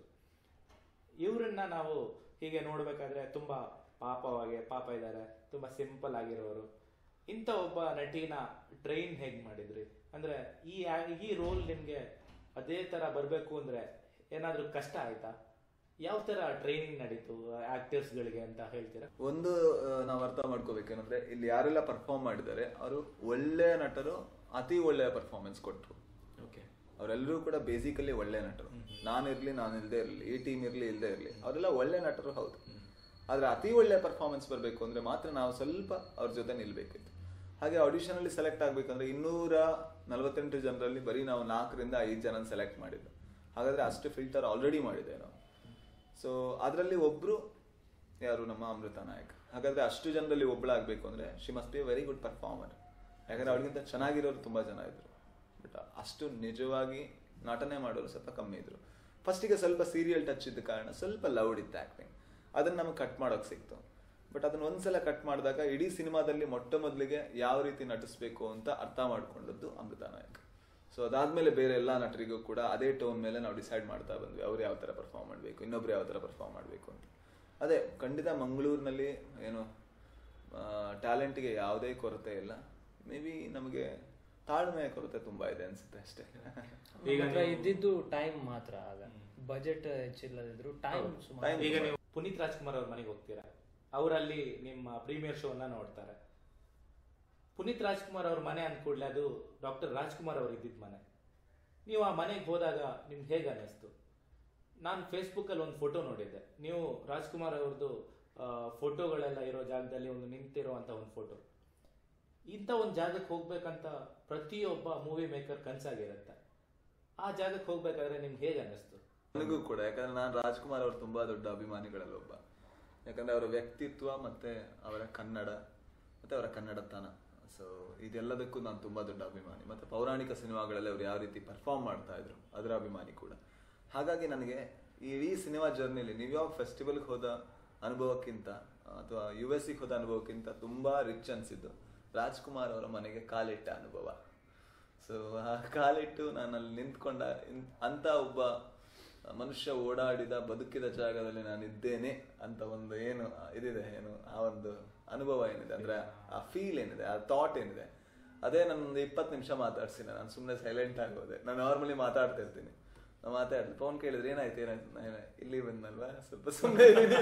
ಇವರನ್ನ ನಾವು ಹೀಗೆ ನೋಡ್ಬೇಕಾದ್ರೆ ತುಂಬಾ ಪಾಪವಾಗಿ ಪಾಪ ಇದ್ದಾರೆ ತುಂಬಾ ಸಿಂಪಲ್ ಆಗಿರೋರು ಇಂಥ ಒಬ್ಬ ನಟಿನ ಟ್ರೈನ್ ಹೇಗ್ ಮಾಡಿದ್ರಿ ಅಂದ್ರೆ ಈ ಈ ರೋಲ್ ನಿಮ್ಗೆ ಅದೇ ತರ ಬರ್ಬೇಕು ಅಂದ್ರೆ ಏನಾದ್ರೂ ಕಷ್ಟ ಆಯ್ತಾ ಯಾವ ತರ ಟ್ರೈನಿಂಗ್ ನಡೀತು actors ಗಳಿಗೆ ಅಂತ ಹೇಳ್ತೀರಾ ಒಂದು ಆ, ನಾವು ಅರ್ಥ ಮಾಡ್ಕೋಬೇಕೇನಂದ್ರೆ ಇಲ್ಲಿ ಯಾರೆಲ್ಲ ಪರ್ಫಾರ್ಮ್ ಮಾಡಿದ್ದಾರೆ ಅವರು ಒಳ್ಳೆಯ ನಟರು ಅತಿ ಒಳ್ಳೆಯ ಪರ್ಫಾರ್ಮೆನ್ಸ್ ಕೊಟ್ರು ಓಕೆ ಅವರೆಲ್ಲರೂ ಕೂಡ ಬೇಸಿಕಲಿ ಒಳ್ಳೆ ನಟರು ನಾನಿರ್ಲಿ ನಾನು ಇಲ್ಲದೆ ಇರಲಿ ಈ ಟೀಮ್ ಇರ್ಲಿ ಇಲ್ಲದೆ ಇರಲಿ ಅವರೆಲ್ಲ ಒಳ್ಳೆ ನಟರು ಹೌದು ಆದ್ರೆ ಅತಿ ಒಳ್ಳೆ ಪರ್ಫಾರ್ಮೆನ್ಸ್ ಬರಬೇಕು ಅಂದ್ರೆ ಮಾತ್ರ ನಾವು ಸ್ವಲ್ಪ ಅವ್ರ ಜೊತೆ ನಿಲ್ಬೇಕಿತ್ತು ಹಾಗೆ ಆಡಿಷನ್ ಅಲ್ಲಿ ಸೆಲೆಕ್ಟ್ ಆಗ್ಬೇಕಂದ್ರೆ ಇನ್ನೂರ ನಲವತ್ತೆಂಟು ಜನರಲ್ಲಿ ಬರೀ ನಾವು ನಾಲ್ಕರಿಂದ ಐದು ಜನ ಸೆಲೆಕ್ಟ್ ಮಾಡಿದ್ದು ಹಾಗಾದ್ರೆ ಅಷ್ಟು ಫಿಲ್ಟರ್ ಆಲ್ರೆಡಿ ಮಾಡಿದೆ ನಾವು ಸೊ ಅದರಲ್ಲಿ ಒಬ್ರು ಯಾರು ನಮ್ಮ ಅಮೃತ ನಾಯಕ್ ಹಾಗಾದ್ರೆ ಅಷ್ಟು ಜನರಲ್ಲಿ ಒಬ್ಬಳಾಗಬೇಕು ಅಂದ್ರೆ she must be very good performer ಯಾಕಂದ್ರೆ ಅವಳಿಗಿಂತ ಚೆನ್ನಾಗಿರೋರು ತುಂಬಾ ಜನ ಇದ್ರು ಬಟ್ ಅಷ್ಟು ನಿಜವಾಗಿ ನಟನೆ ಮಾಡೋರು ಸ್ವಲ್ಪ ಕಮ್ಮಿ ಇದ್ರು ಫಸ್ಟಿಗೆ ಸ್ವಲ್ಪ ಸೀರಿಯಲ್ ಟಚ್ ಇದ್ದ ಕಾರಣ ಸ್ವಲ್ಪ ಲೌಡ್ ಇತ್ತು ಆಕ್ಟಿಂಗ್ ಅದನ್ನ ನಮಗೆ ಕಟ್ ಮಾಡೋಕೆ ಸಿಕ್ತು ಬಟ್ ಅದನ್ನ ಒಂದ್ಸಲ ಕಟ್ ಮಾಡಿದಾಗ ಇಡೀ ಸಿನಿಮಾದಲ್ಲಿ ಮೊಟ್ಟ ಮೊದಲಿಗೆ ಯಾವ ರೀತಿ ನಟಿಸ್ಬೇಕು ಅಂತ ಅರ್ಥ ಮಾಡ್ಕೊಂಡದ್ದು ಅಮೃತ ನಾಯಕ್ ಸೊ ಅದಾದ್ಮೇಲೆ ಬೇರೆ ಎಲ್ಲ ನಟರಿಗೂ ಕೂಡ ಅದೇ ಟೋನ್ ಮೇಲೆ ನಾವು ಡಿಸೈಡ್ ಮಾಡ್ತಾ ಬಂದ್ವಿ ಅವ್ರು ಯಾವ ತರ ಪರ್ಫಾರ್ಮ್ ಮಾಡಬೇಕು ಇನ್ನೊಬ್ರು ಯಾವ ತರ ಪರ್ಫಾರ್ಮ್ ಮಾಡಬೇಕು ಅಂತ ಅದೇ ಖಂಡಿತ ಮಂಗಳೂರಿನಲ್ಲಿ ಏನು ಟ್ಯಾಲೆಂಟ್ಗೆ ಯಾವುದೇ ಕೊರತೆ ಇಲ್ಲ ಮೇ ಬಿ ನಮಗೆ ತಾಳ್ಮೆಯ ಕೊರತೆ ತುಂಬಾ ಇದೆ ಅನ್ಸುತ್ತೆ ಅಷ್ಟೇ ಈಗ ಮಾತ್ರ ನೀವು- ಇದ್ದಿದ್ದು ಟೈಮ್ ಮಾತ್ರ ಆಗ ಬಜೆಟ್ ಹೆಚ್ಚಿಲ್ಲದಿದ್ರು ಟೈಮ್ ಸುಮಾರು Time ಈಗ ನೀವು ಪುನೀತ್ ರಾಜ್ಕುಮಾರ್ ಅವ್ರ ಮನೆಗೆ ಹೋಗ್ತೀರಾ ಅವರಲ್ಲಿ ನಿಮ್ಮ ಪ್ರೀಮಿಯರ್ ಶೋನ ನೋಡ್ತಾರೆ ಪುನೀತ್ ರಾಜ್ಕುಮಾರ್ ಅವ್ರ ಮನೆ ಅಂದ ಕೂಡಲೇ ಅದು ಡಾಕ್ಟರ್ ರಾಜ್ಕುಮಾರ್ ಅವ್ರು ಇದ್ದಿದ್ದ ಮನೆ ನೀವು ಆ ಮನೆಗೆ ಹೋದಾಗ ನಿಮ್ಗೆ ಹೇಗೆ ಅನ್ನಿಸ್ತು ನಾನು ಫೇಸ್ಬುಕ್ಕಲ್ಲಿ ಒಂದು ಫೋಟೋ ನೋಡಿದ್ದೆ ನೀವು ರಾಜ್ಕುಮಾರ್ ಅವ್ರದ್ದು ಫೋಟೋಗಳೆಲ್ಲ ಇರೋ ಜಾಗದಲ್ಲಿ ಒಂದು ನಿಂತಿರುವಂಥ ಒಂದು ಫೋಟೋ ಇಂಥ ಒಂದು ಜಾಗಕ್ಕೆ ಹೋಗ್ಬೇಕಂತ ಪ್ರತಿಯೊಬ್ಬ ಮೂವಿ ಮೇಕರ್ ಕನಸಾಗಿರುತ್ತೆ ಆ ಜಾಗಕ್ಕೆ ಹೋಗ್ಬೇಕಾದ್ರೆ ನಿಮ್ಗೆ ಹೇಗೆ ಅನ್ನಿಸ್ತು ನನಗೂ ಕೂಡ ಯಾಕಂದ್ರೆ ನಾನು ರಾಜ್ಕುಮಾರ್ ಅವ್ರ ತುಂಬಾ ದೊಡ್ಡ ಅಭಿಮಾನಿಗಳಲ್ಲಿ ಒಬ್ಬ ಯಾಕಂದ್ರೆ ಅವರ ವ್ಯಕ್ತಿತ್ವ ಮತ್ತೆ ಅವರ ಕನ್ನಡ ಮತ್ತೆ ಅವರ ಕನ್ನಡತನ ಸೊ ಇದೆಲ್ಲದಕ್ಕೂ ನಾನು ತುಂಬಾ ದೊಡ್ಡ ಅಭಿಮಾನಿ ಮತ್ತೆ ಪೌರಾಣಿಕ ಸಿನಿಮಾಗಳಲ್ಲಿ ಅವ್ರು ಯಾವ ರೀತಿ ಪರ್ಫಾರ್ಮ್ ಮಾಡ್ತಾ ಇದ್ರು ಅದರ ಅಭಿಮಾನಿ ಕೂಡ ಹಾಗಾಗಿ ನನಗೆ ಈ ಇಡೀ ಸಿನಿಮಾ ಜರ್ನಿಲಿ ನ್ಯೂಯಾರ್ಕ್ ಫೆಸ್ಟಿವಲ್ಗೆ ಹೋದ ಅನುಭವಕ್ಕಿಂತ ಅಥವಾ ಯು ಎಸ್ ಹೋದ ಅನುಭವಕ್ಕಿಂತ ತುಂಬಾ ರಿಚ್ ಅನ್ಸಿದ್ದು ರಾಜ್ಕುಮಾರ್ ಅವರ ಮನೆಗೆ ಕಾಲಿಟ್ಟ ಅನುಭವ ಸೊ ಆ ಕಾಲಿಟ್ಟು ನಾನು ಅಲ್ಲಿ ನಿಂತ್ಕೊಂಡ ಇನ್- ಅಂತ ಒಬ್ಬ ಮನುಷ್ಯ ಓಡಾಡಿದ ಬದುಕಿದ ಜಾಗದಲ್ಲಿ ನಾನು ಇದ್ದೇನೆ ಅಂತ ಒಂದು ಏನು ಇದಿದೆ ಏನು ಆ ಒಂದು ಅನುಭವ ಏನಿದೆ ಅಂದ್ರೆ ಆ ಫೀಲ್ ಏನಿದೆ ಆ ಥಾಟ್ ಏನಿದೆ ಅದೇ ನನ್ನೊಂದು ಇಪ್ಪತ್ತು ನಿಮಿಷ ಮಾತಾಡ್ಸಿಲ್ಲ ನಾನು ಸುಮ್ಮನೆ ಸೈಲೆಂಟ್ ಆಗೋದೆ ನಾನು ನಾರ್ಮಲಿ ಮಾತಾಡ್ತಾ ಇರ್ತೀನಿ ನಾನು ಮಾತಾಡ್ಲಿ ಫೋನ್ ಕೇಳಿದ್ರೆ ಏನಾಯ್ತು ಏನಾಯ್ತು ನಾನು ಹೇಳಿ, ಇಲ್ಲಿ ಬಂದಲ್ವಾ ಸ್ವಲ್ಪ ಸುಮ್ಮನೆ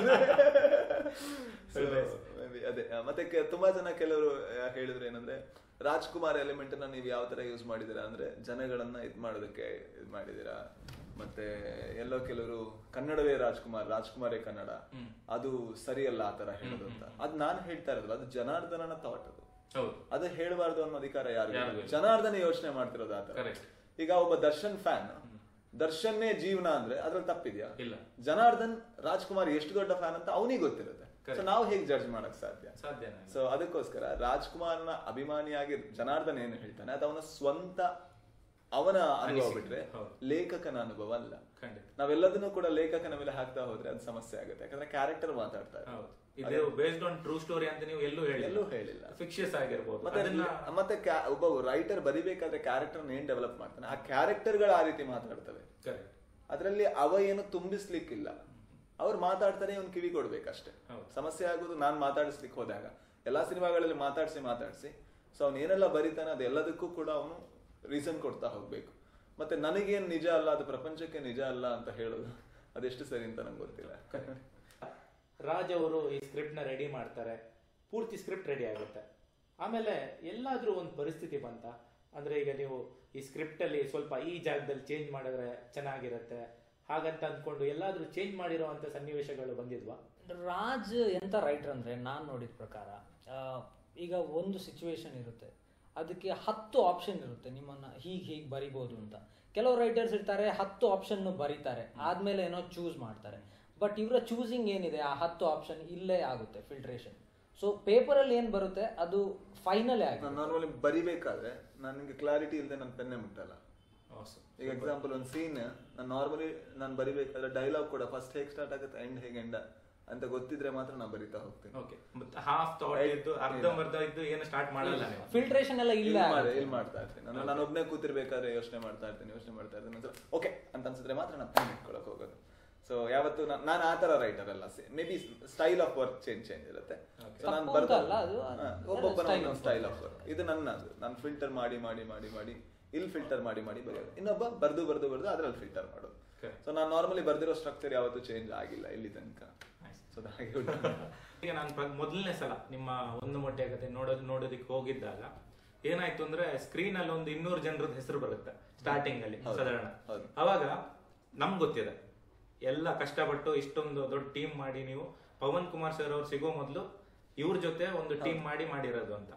ಅದೇ ಆ, ಮತ್ತೆ ಕೆ- ತುಂಬಾ ಜನ ಕೆಲವರು ಆ, ಹೇಳಿದ್ರು ಏನಂದ್ರೆ ರಾಜ್ಕುಮಾರ್ ಎಲಿಮೆಂಟ್ ನ ನೀವು ಯಾವ ತರ ಯೂಸ್ ಮಾಡಿದೀರಾ ಅಂದ್ರೆ ಜನಗಳನ್ನ ಇದ್ ಮಾಡೋದಕ್ಕೆ ಇದ್ ಮಾಡಿದೀರಾ ಮತ್ತೆ ಎಲ್ಲೋ ಕೆಲವರು ಕನ್ನಡವೇ ರಾಜ್ಕುಮಾರ್ ರಾಜ್ಕುಮಾರೇ ಕನ್ನಡ ಅದು ಸರಿಯಲ್ಲ ಆ ತರ ಹೇಳೋದು ಅಂತ ಅದ್ ನಾನ್ ಹೇಳ್ತಾ ಇರೋದು ಅದು ಜನಾರ್ದನನ ಥಾಟ್ ಅದು ಹೌದು ಅದು ಹೇಳಬಾರ್ದು ಅನ್ನೋ ಅಧಿಕಾರ ಯಾರು ಯಾರಿಗೂ ಇಲ್ಲ. ಜನಾರ್ದನ ಯೋಚನೆ ಮಾಡ್ತಿರೋದು ಆತರ Correct. ಈಗ ಒಬ್ಬ ದರ್ಶನ್ ಫ್ಯಾನ್ ದರ್ಶನ್ನೇ ಜೀವನ ಅಂದ್ರೆ ಅದ್ರಲ್ಲಿ ತಪ್ಪಿದ್ಯಾ ಇಲ್ಲ ಜನಾರ್ದನ್ ರಾಜ್ಕುಮಾರ್ ಎಷ್ಟು ದೊಡ್ಡ ಫ್ಯಾನ್ ಅಂತ ಅವನಿಗೆ ಗೊತ್ತಿರುತ್ತೆ ಸೊ Correct. ನಾವು ಹೇಗೆ ಜಡ್ಜ್ ಮಾಡಕ್ ಸಾಧ್ಯ ಸಾಧ್ಯನೇ ಇಲ್ಲ. ಸೊ ಅದಕ್ಕೋಸ್ಕರ ರಾಜ್ಕುಮಾರ್ನ ಅಭಿಮಾನಿಯಾಗಿ ಜನಾರ್ದನ್ ಏನು ಹೇಳ್ತಾನೆ ಅದು ಅವನ ಸ್ವಂತ ಅವನ ಅನುಭವ ಅನಿಸಿಕೆ. ಬಿಟ್ರೆ ಹೌದು. ಲೇಖಕನ ಅನುಭವ ಅಲ್ಲ ಖಂಡಿತ ನಾವೆಲ್ಲದನ್ನು ಕೂಡ ಲೇಖಕನ ಮೇಲೆ ಹಾಕ್ತಾ ಹೋದ್ರೆ ಅದು ಸಮಸ್ಯೆ ಆಗುತ್ತೆ ಯಾಕಂದ್ರೆ ಕ್ಯಾರೆಕ್ಟರ್ ಮಾತಾಡ್ತಾ ಇರುತ್ತೆ. ಹೌದು ಇದು ಬೇಸ್ಡ್ ಆನ್ ಟ್ರೂ ಸ್ಟೋರಿ ಅಂತ ನೀವು ಎಲ್ಲೂ ಹೇಳಿಲ್ಲ ಎಲ್ಲೂ ಹೇಳಿಲ್ಲ. ಫಿಕ್ಷಿಯಸ್ ಆಗಿರ್ಬೋದು ಮತ್ತೆ ಅದನ್ನ ಮತ್ತೆ ಕ್ಯಾ- ಒಬ್ಬ ರೈಟರ್ ಬರಿಬೇಕಾದ್ರೆ ಕ್ಯಾರೆಕ್ಟರ್ ಏನ್ ಡೆವಲಪ್ ಮಾಡ್ತಾನೆ ಆ ಕ್ಯಾರೆಕ್ಟರ್ಗಳು ಆ ರೀತಿ ಮಾತಾಡ್ತವೆ ಕರೆಕ್ಟ್ ಅದರಲ್ಲಿ ಅವ ಏನು ತುಂಬಿಸ್ಲಿಕ್ಕಿಲ್ಲ ಅವ್ರು ಮಾತಾಡ್ತಾನೆ ಇವ್ನು ಕಿವಿ ಕೊಡ್ಬೇಕಷ್ಟೇ ಹೌದು. ಸಮಸ್ಯೆ ಆಗೋದು ನಾನ್ ಮಾತಾಡಿಸ್ಲಿಕ್ಕೆ ಹೋದಾಗ ಎಲ್ಲಾ ಸಿನಿಮಾಗಳಲ್ಲಿ ಮಾತಾಡಿಸಿ ಮಾತಾಡಿಸಿ ಸೊ ಅವ್ನು ಏನೆಲ್ಲ ಬರೀತಾನೆ ಅದೆಲ್ಲದಕ್ಕೂ ಕೂಡ ಅವನು ರೀಸನ್ ಕೊಡ್ತಾ ಹೋಗ್ಬೇಕು ಮತ್ತೆ ನನಗೇನ್ ನಿಜ ಅಲ್ಲ ಅದು ಪ್ರಪಂಚಕ್ಕೆ ನಿಜ ಅಲ್ಲ ಅಂತ ಹೇಳೋದು ಅದೆಷ್ಟು ಸರಿ ಅಂತ ನಂಗೆ ಗೊತ್ತಿಲ್ಲ ರಾಜ್ ಅವರು ಈ ಸ್ಕ್ರಿಪ್ಟ್ ನ ರೆಡಿ ಮಾಡ್ತಾರೆ ಪೂರ್ತಿ ಸ್ಕ್ರಿಪ್ಟ್ ರೆಡಿ ಆಗುತ್ತೆ ಆಮೇಲೆ ಎಲ್ಲಾದ್ರೂ ಒಂದು ಪರಿಸ್ಥಿತಿ ಬಂತ ಅಂದ್ರೆ ಈಗ ನೀವು ಈ ಸ್ಕ್ರಿಪ್ಟ್ ಅಲ್ಲಿ ಸ್ವಲ್ಪ ಈ ಜಾಗದಲ್ಲಿ ಚೇಂಜ್ ಮಾಡಿದ್ರೆ ಚೆನ್ನಾಗಿರುತ್ತೆ ಹಾಗಂತ ಅಂದ್ಕೊಂಡು ಎಲ್ಲಾದ್ರೂ ಚೇಂಜ್ ಮಾಡಿರೋ ಅಂತ ಸನ್ನಿವೇಶಗಳು ಬಂದಿದ್ವಾ ರಾಜ್ ಎಂತ ರೈಟರ್ ಅಂದ್ರೆ ನಾನು ನೋಡಿದ ಪ್ರಕಾರ ಆ, ಈಗ ಒಂದು ಸಿಚುವೇಶನ್ ಇರುತ್ತೆ ಅದಕ್ಕೆ ಹತ್ತು ಆಪ್ಷನ್ ಇರುತ್ತೆ ನಿಮ್ಮನ್ನ ಹೀಗೆ ಹೀಗೆ ಬರಿಬೋದು ಅಂತ ಕೆಲವು ರೈಟರ್ಸ್ ಇರ್ತಾರೆ ಹತ್ತು ಆಪ್ಷನ್ ಬರೀತಾರೆ ಆದ್ಮೇಲೆ ಏನೋ ಚೂಸ್ ಮಾಡ್ತಾರೆ ಬಟ್ ಇವರ ಚೂಸಿಂಗ್ ಏನಿದೆ ಆ ಹತ್ತು ಆಪ್ಷನ್ ಇಲ್ಲೇ ಆಗುತ್ತೆ ಫಿಲ್ಟ್ರೇಷನ್ ಸೊ ಪೇಪರಲ್ಲಿ ಏನು ಬರುತ್ತೆ ಅದು ಫೈನಲೇ ಆಗುತ್ತೆ ನಾನು ನಾರ್ಮಲಿ ಬರಿಬೇಕಾದ್ರೆ ನನಗೆ ಕ್ಲಾರಿಟಿ ಇಲ್ಲದೆ ನನ್ನ ಪೆನ್ನೇ ಮುಟ್ಟಲ್ಲ ಈಗ ಎಕ್ಸಾಂಪಲ್ ಒಂದು ಸೀನ್ ನಾನು ನಾರ್ಮಲಿ ನಾನು ಬರಿಬೇಕಾದ್ರೆ ಡೈಲಾಗ್ ಕೂಡ ಫಸ್ಟ್ ಹೇಗೆ ಸ್ಟಾರ್ಟ್ ಆಗುತ್ತೆ ಎಂಡ್ ಹೇಗೆ ಎಂಡ ಅಂತ ಗೊತ್ತಿದ್ರೆ ಮಾತ್ರ ನಾನು ಬರಿತಾ ಹೋಗ್ತೀನಿ ಓಕೆ ಹಾಫ್ ಥಾಟ್ ಇದ್ದು ಅರ್ಧಂಬರ್ಧ ಇದ್ದು ಏನು ಸ್ಟಾರ್ಟ್ ಮಾಡಲ್ಲ ನೀವು ಫಿಲ್ಟ್ರೇಷನ್ ಎಲ್ಲ ಇಲ್ಲ ಇಲ್ಲಿ ಮಾಡಿ ಇಲ್ಲಿ ಮಾಡ್ತಾ ಇರ್ತೀನಿ ನಾನು ನಾನು ಒಬ್ಬನೇ ಕೂತಿರ್ಬೇಕಾದ್ರೆ ಯೋಚನೆ ಮಾಡ್ತಾ ಇರ್ತೀನಿ ಯೋಚನೆ ಮಾಡ್ತಾ ಇರ್ತೀನಿ ಓಕೆ ಅಂತ ಅನ್ಸಿದ್ರೆ ಮಾತ್ರ ನಾನು ಪೆನ್ ಇಟ್ಕೊಳಕ್ ಹೋಗೋದು ಸೊ ಯಾವತ್ತು ನಾನು ಆ ತರ ರೈಟರ್ ಅಲ್ಲ may be style of work change change ಇರುತ್ತೆ ಸೊ ನಾನು ತಪ್ಪು ಅಂತ ಅಲ್ಲ, ಅದು- ಒಬ್ಬೊಬ್ಬನ style of style of work ಇದು ನನ್ನದು ನಾನು ಫಿಲ್ಟರ್ ಮಾಡಿ ಮಾಡಿ ಮಾಡಿ ಮಾಡಿ ಇಲ್ಲಿ ಫಿಲ್ಟರ್ ಮಾಡಿ ಮಾಡಿ ಬರೆಯೋದು ಇನ್ನೊಬ್ಬ ಬರ್ದು ಬರ್ದು ಬರ್ದು ಅದ್ರಲ್ಲಿ ಫಿಲ್ಟರ್ ಮಾಡೋದು Correct. ಸೊ ನಾನು ನಾರ್ಮಲಿ ಬರ್ದಿರೋ ಸ್ಟ್ರಕ್ಚರ್ ಯಾವತ್ತೂ ಚೇಂಜ್ ಆಗಿಲ್ಲ ಇಲ್ಲಿ ತನಕ Nice. ಸೊ ಹಾಗೆ ಉಂಟು. ಈಗ ನಾನು ಪ್ರ- ಮೊದಲನೇ ಸಲ ನಿಮ್ಮ ಒಂದು ಮೊಟ್ಟೆ ಕತೆ ನೋಡೋದ್ ನೋಡೋದಕ್ಕೆ ಹೋಗಿದ್ದಾಗ ಏನಾಯ್ತು ಅಂದ್ರೆ ಸ್ಕ್ರೀನ್ ಅಲ್ಲಿ ಒಂದು ಇನ್ನೂರು ಜನರದ ಹೆಸರು ಬರುತ್ತೆ ಸ್ಟಾರ್ಟಿಂಗ್ ಅಲ್ಲಿ ಹೌದು. ಸಾಧಾರಣ ಹೌದು. ಅವಾಗ ನಮ್ಗೆ ಗೊತ್ತಿದೆ ಎಲ್ಲ ಕಷ್ಟಪಟ್ಟು ಇಷ್ಟೊಂದು ದೊಡ್ಡ ಟೀಮ್ ಮಾಡಿ ನೀವು ಪವನ್ ಕುಮಾರ್ ಸರ್ ಅವ್ರು ಸಿಗೋ ಮೊದಲು ಇವ್ರ ಜೊತೆ ಒಂದು ಟೀಮ್ ಮಾಡಿ ಮಾಡಿರೋದು ಅಂತ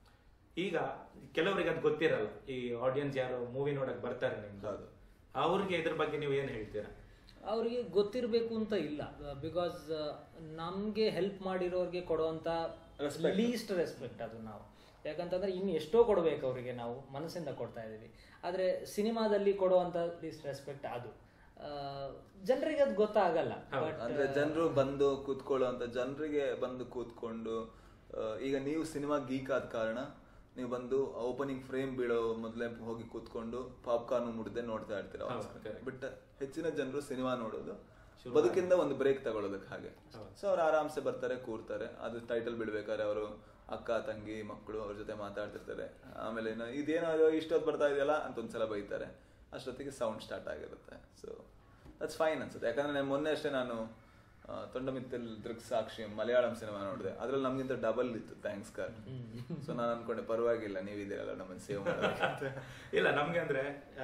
ಈಗ ಕೆಲವರಿಗೆ ಅದು ಗೊತ್ತಿರಲ್ಲ ಈ ಆಡಿಯನ್ಸ್ ಯಾರು ಮೂವಿ ನೋಡಕ್ ಬರ್ತಾರೆ ನಿಮ್ದು ಹೌದು. ಅವ್ರಿಗೆ ಇದ್ರ ಬಗ್ಗೆ ನೀವು ಏನ್ ಹೇಳ್ತೀರಾ ಅವರಿಗೆ ಗೊತ್ತಿರಬೇಕು ಅಂತ ಇಲ್ಲ ಬಿಕಾಸ್ ನಮಗೆ ಹೆಲ್ಪ್ ಮಾಡಿರೋರಿಗೆ ಕೊಡುವಂಥ Respect. ಲೀಸ್ಟ್ ರೆಸ್ಪೆಕ್ಟ್ ಅದು ನಾವು ಯಾಕಂತಂದ್ರೆ ಇನ್ನು ಎಷ್ಟೋ ಕೊಡಬೇಕು ಅವರಿಗೆ ನಾವು ಮನಸ್ಸಿಂದ ಕೊಡ್ತಾ ಇದ್ದೀವಿ ಆದರೆ ಸಿನಿಮಾದಲ್ಲಿ ಕೊಡುವಂಥ ಲೀಸ್ಟ್ ರೆಸ್ಪೆಕ್ಟ್ ಅದು ಜನರಿಗೆ ಅದು ಗೊತ್ತಾಗಲ್ಲ ಬಟ್ ಅಂದ್ರೆ ಜನರು ಬಂದು ಕೂತ್ಕೊಳ್ಳುವಂತ ಜನರಿಗೆ ಬಂದು ಕೂತ್ಕೊಂಡು ಆ, ಈಗ ನೀವು ಸಿನಿಮಾ ಗೀಕ್ ಆದ ಕಾರಣ ನೀವು ಬಂದು ಓಪನಿಂಗ್ ಫ್ರೇಮ್ ಬೀಳೋ ಮೊದಲೇ ಹೋಗಿ ಕೂತ್ಕೊಂಡು ಪಾಪ್ಕಾರ್ನ್ ಮುಡ್ದೆ ನೋಡ್ತಾ ಇರ್ತೀರ ಹೌದು, correct. ಬಟ್ ಹೆಚ್ಚಿನ ಜನರು ಸಿನಿಮಾ ನೋಡೋದು ಬದುಕಿಂದ ಒಂದು ಬ್ರೇಕ್ ತಗೊಳ್ಳೋದಕ್ಕೆ ಹಾಗೆ ಸೊ ಅವ್ರು ಆರಾಮ್ಸೆ ಬರ್ತಾರೆ ಕೂರ್ತಾರೆ ಅದು ಟೈಟಲ್ ಬಿಡ್ಬೇಕಾದ್ರೆ ಅವರು ಅಕ್ಕ ತಂಗಿ ಮಕ್ಕಳು ಅವ್ರ ಜೊತೆ ಮಾತಾಡ್ತಿರ್ತಾರೆ ಆಮೇಲೆ ಇನ್ನು ಇದೇನೋ ಇದು ಇಷ್ಟೊತ್ತು ಬರ್ತಾ ಇದೆಯಲ್ಲ ಅಂತ ಒಂದ್ಸಲ ಬೈತಾರೆ ಅಷ್ಟೊತ್ತಿಗೆ ಸೌಂಡ್ ಸ್ಟಾರ್ಟ್ ಆಗಿರುತ್ತೆ ಸೊ ದಟ್ಸ್ ಫೈನ್ ಅನ್ಸುತ್ತೆ ಯಾಕಂದ್ರೆ ನಾನು ಮೊನ್ನೆ ಅಷ್ಟೇ ನಾನು ಆ, ತೊಂಡಮಿತ್ತಲ್ ದೃಕ್ಸಾಕ್ಷಿ ಮಲಯಾಳಂ ಸಿನಿಮಾ ನೋಡಿದೆ ಅದ್ರಲ್ಲಿ ನಮ್ಗಿಂತ ಡಬಲ್ ಇತ್ತು ಥ್ಯಾಂಕ್ಸ್ ಕಾರ್ ಸೊ ನಾನು ಅನ್ಕೊಂಡೆ ಪರವಾಗಿಲ್ಲ ನೀವಿದ್ದೀರಲ್ಲ ನಮ್ಮನ್ನು ಸೇವ್ ಮಾಡೋದಕ್ಕೆ ಇಲ್ಲ ನಮ್ಗೆ ಅಂದ್ರೆ ಆ,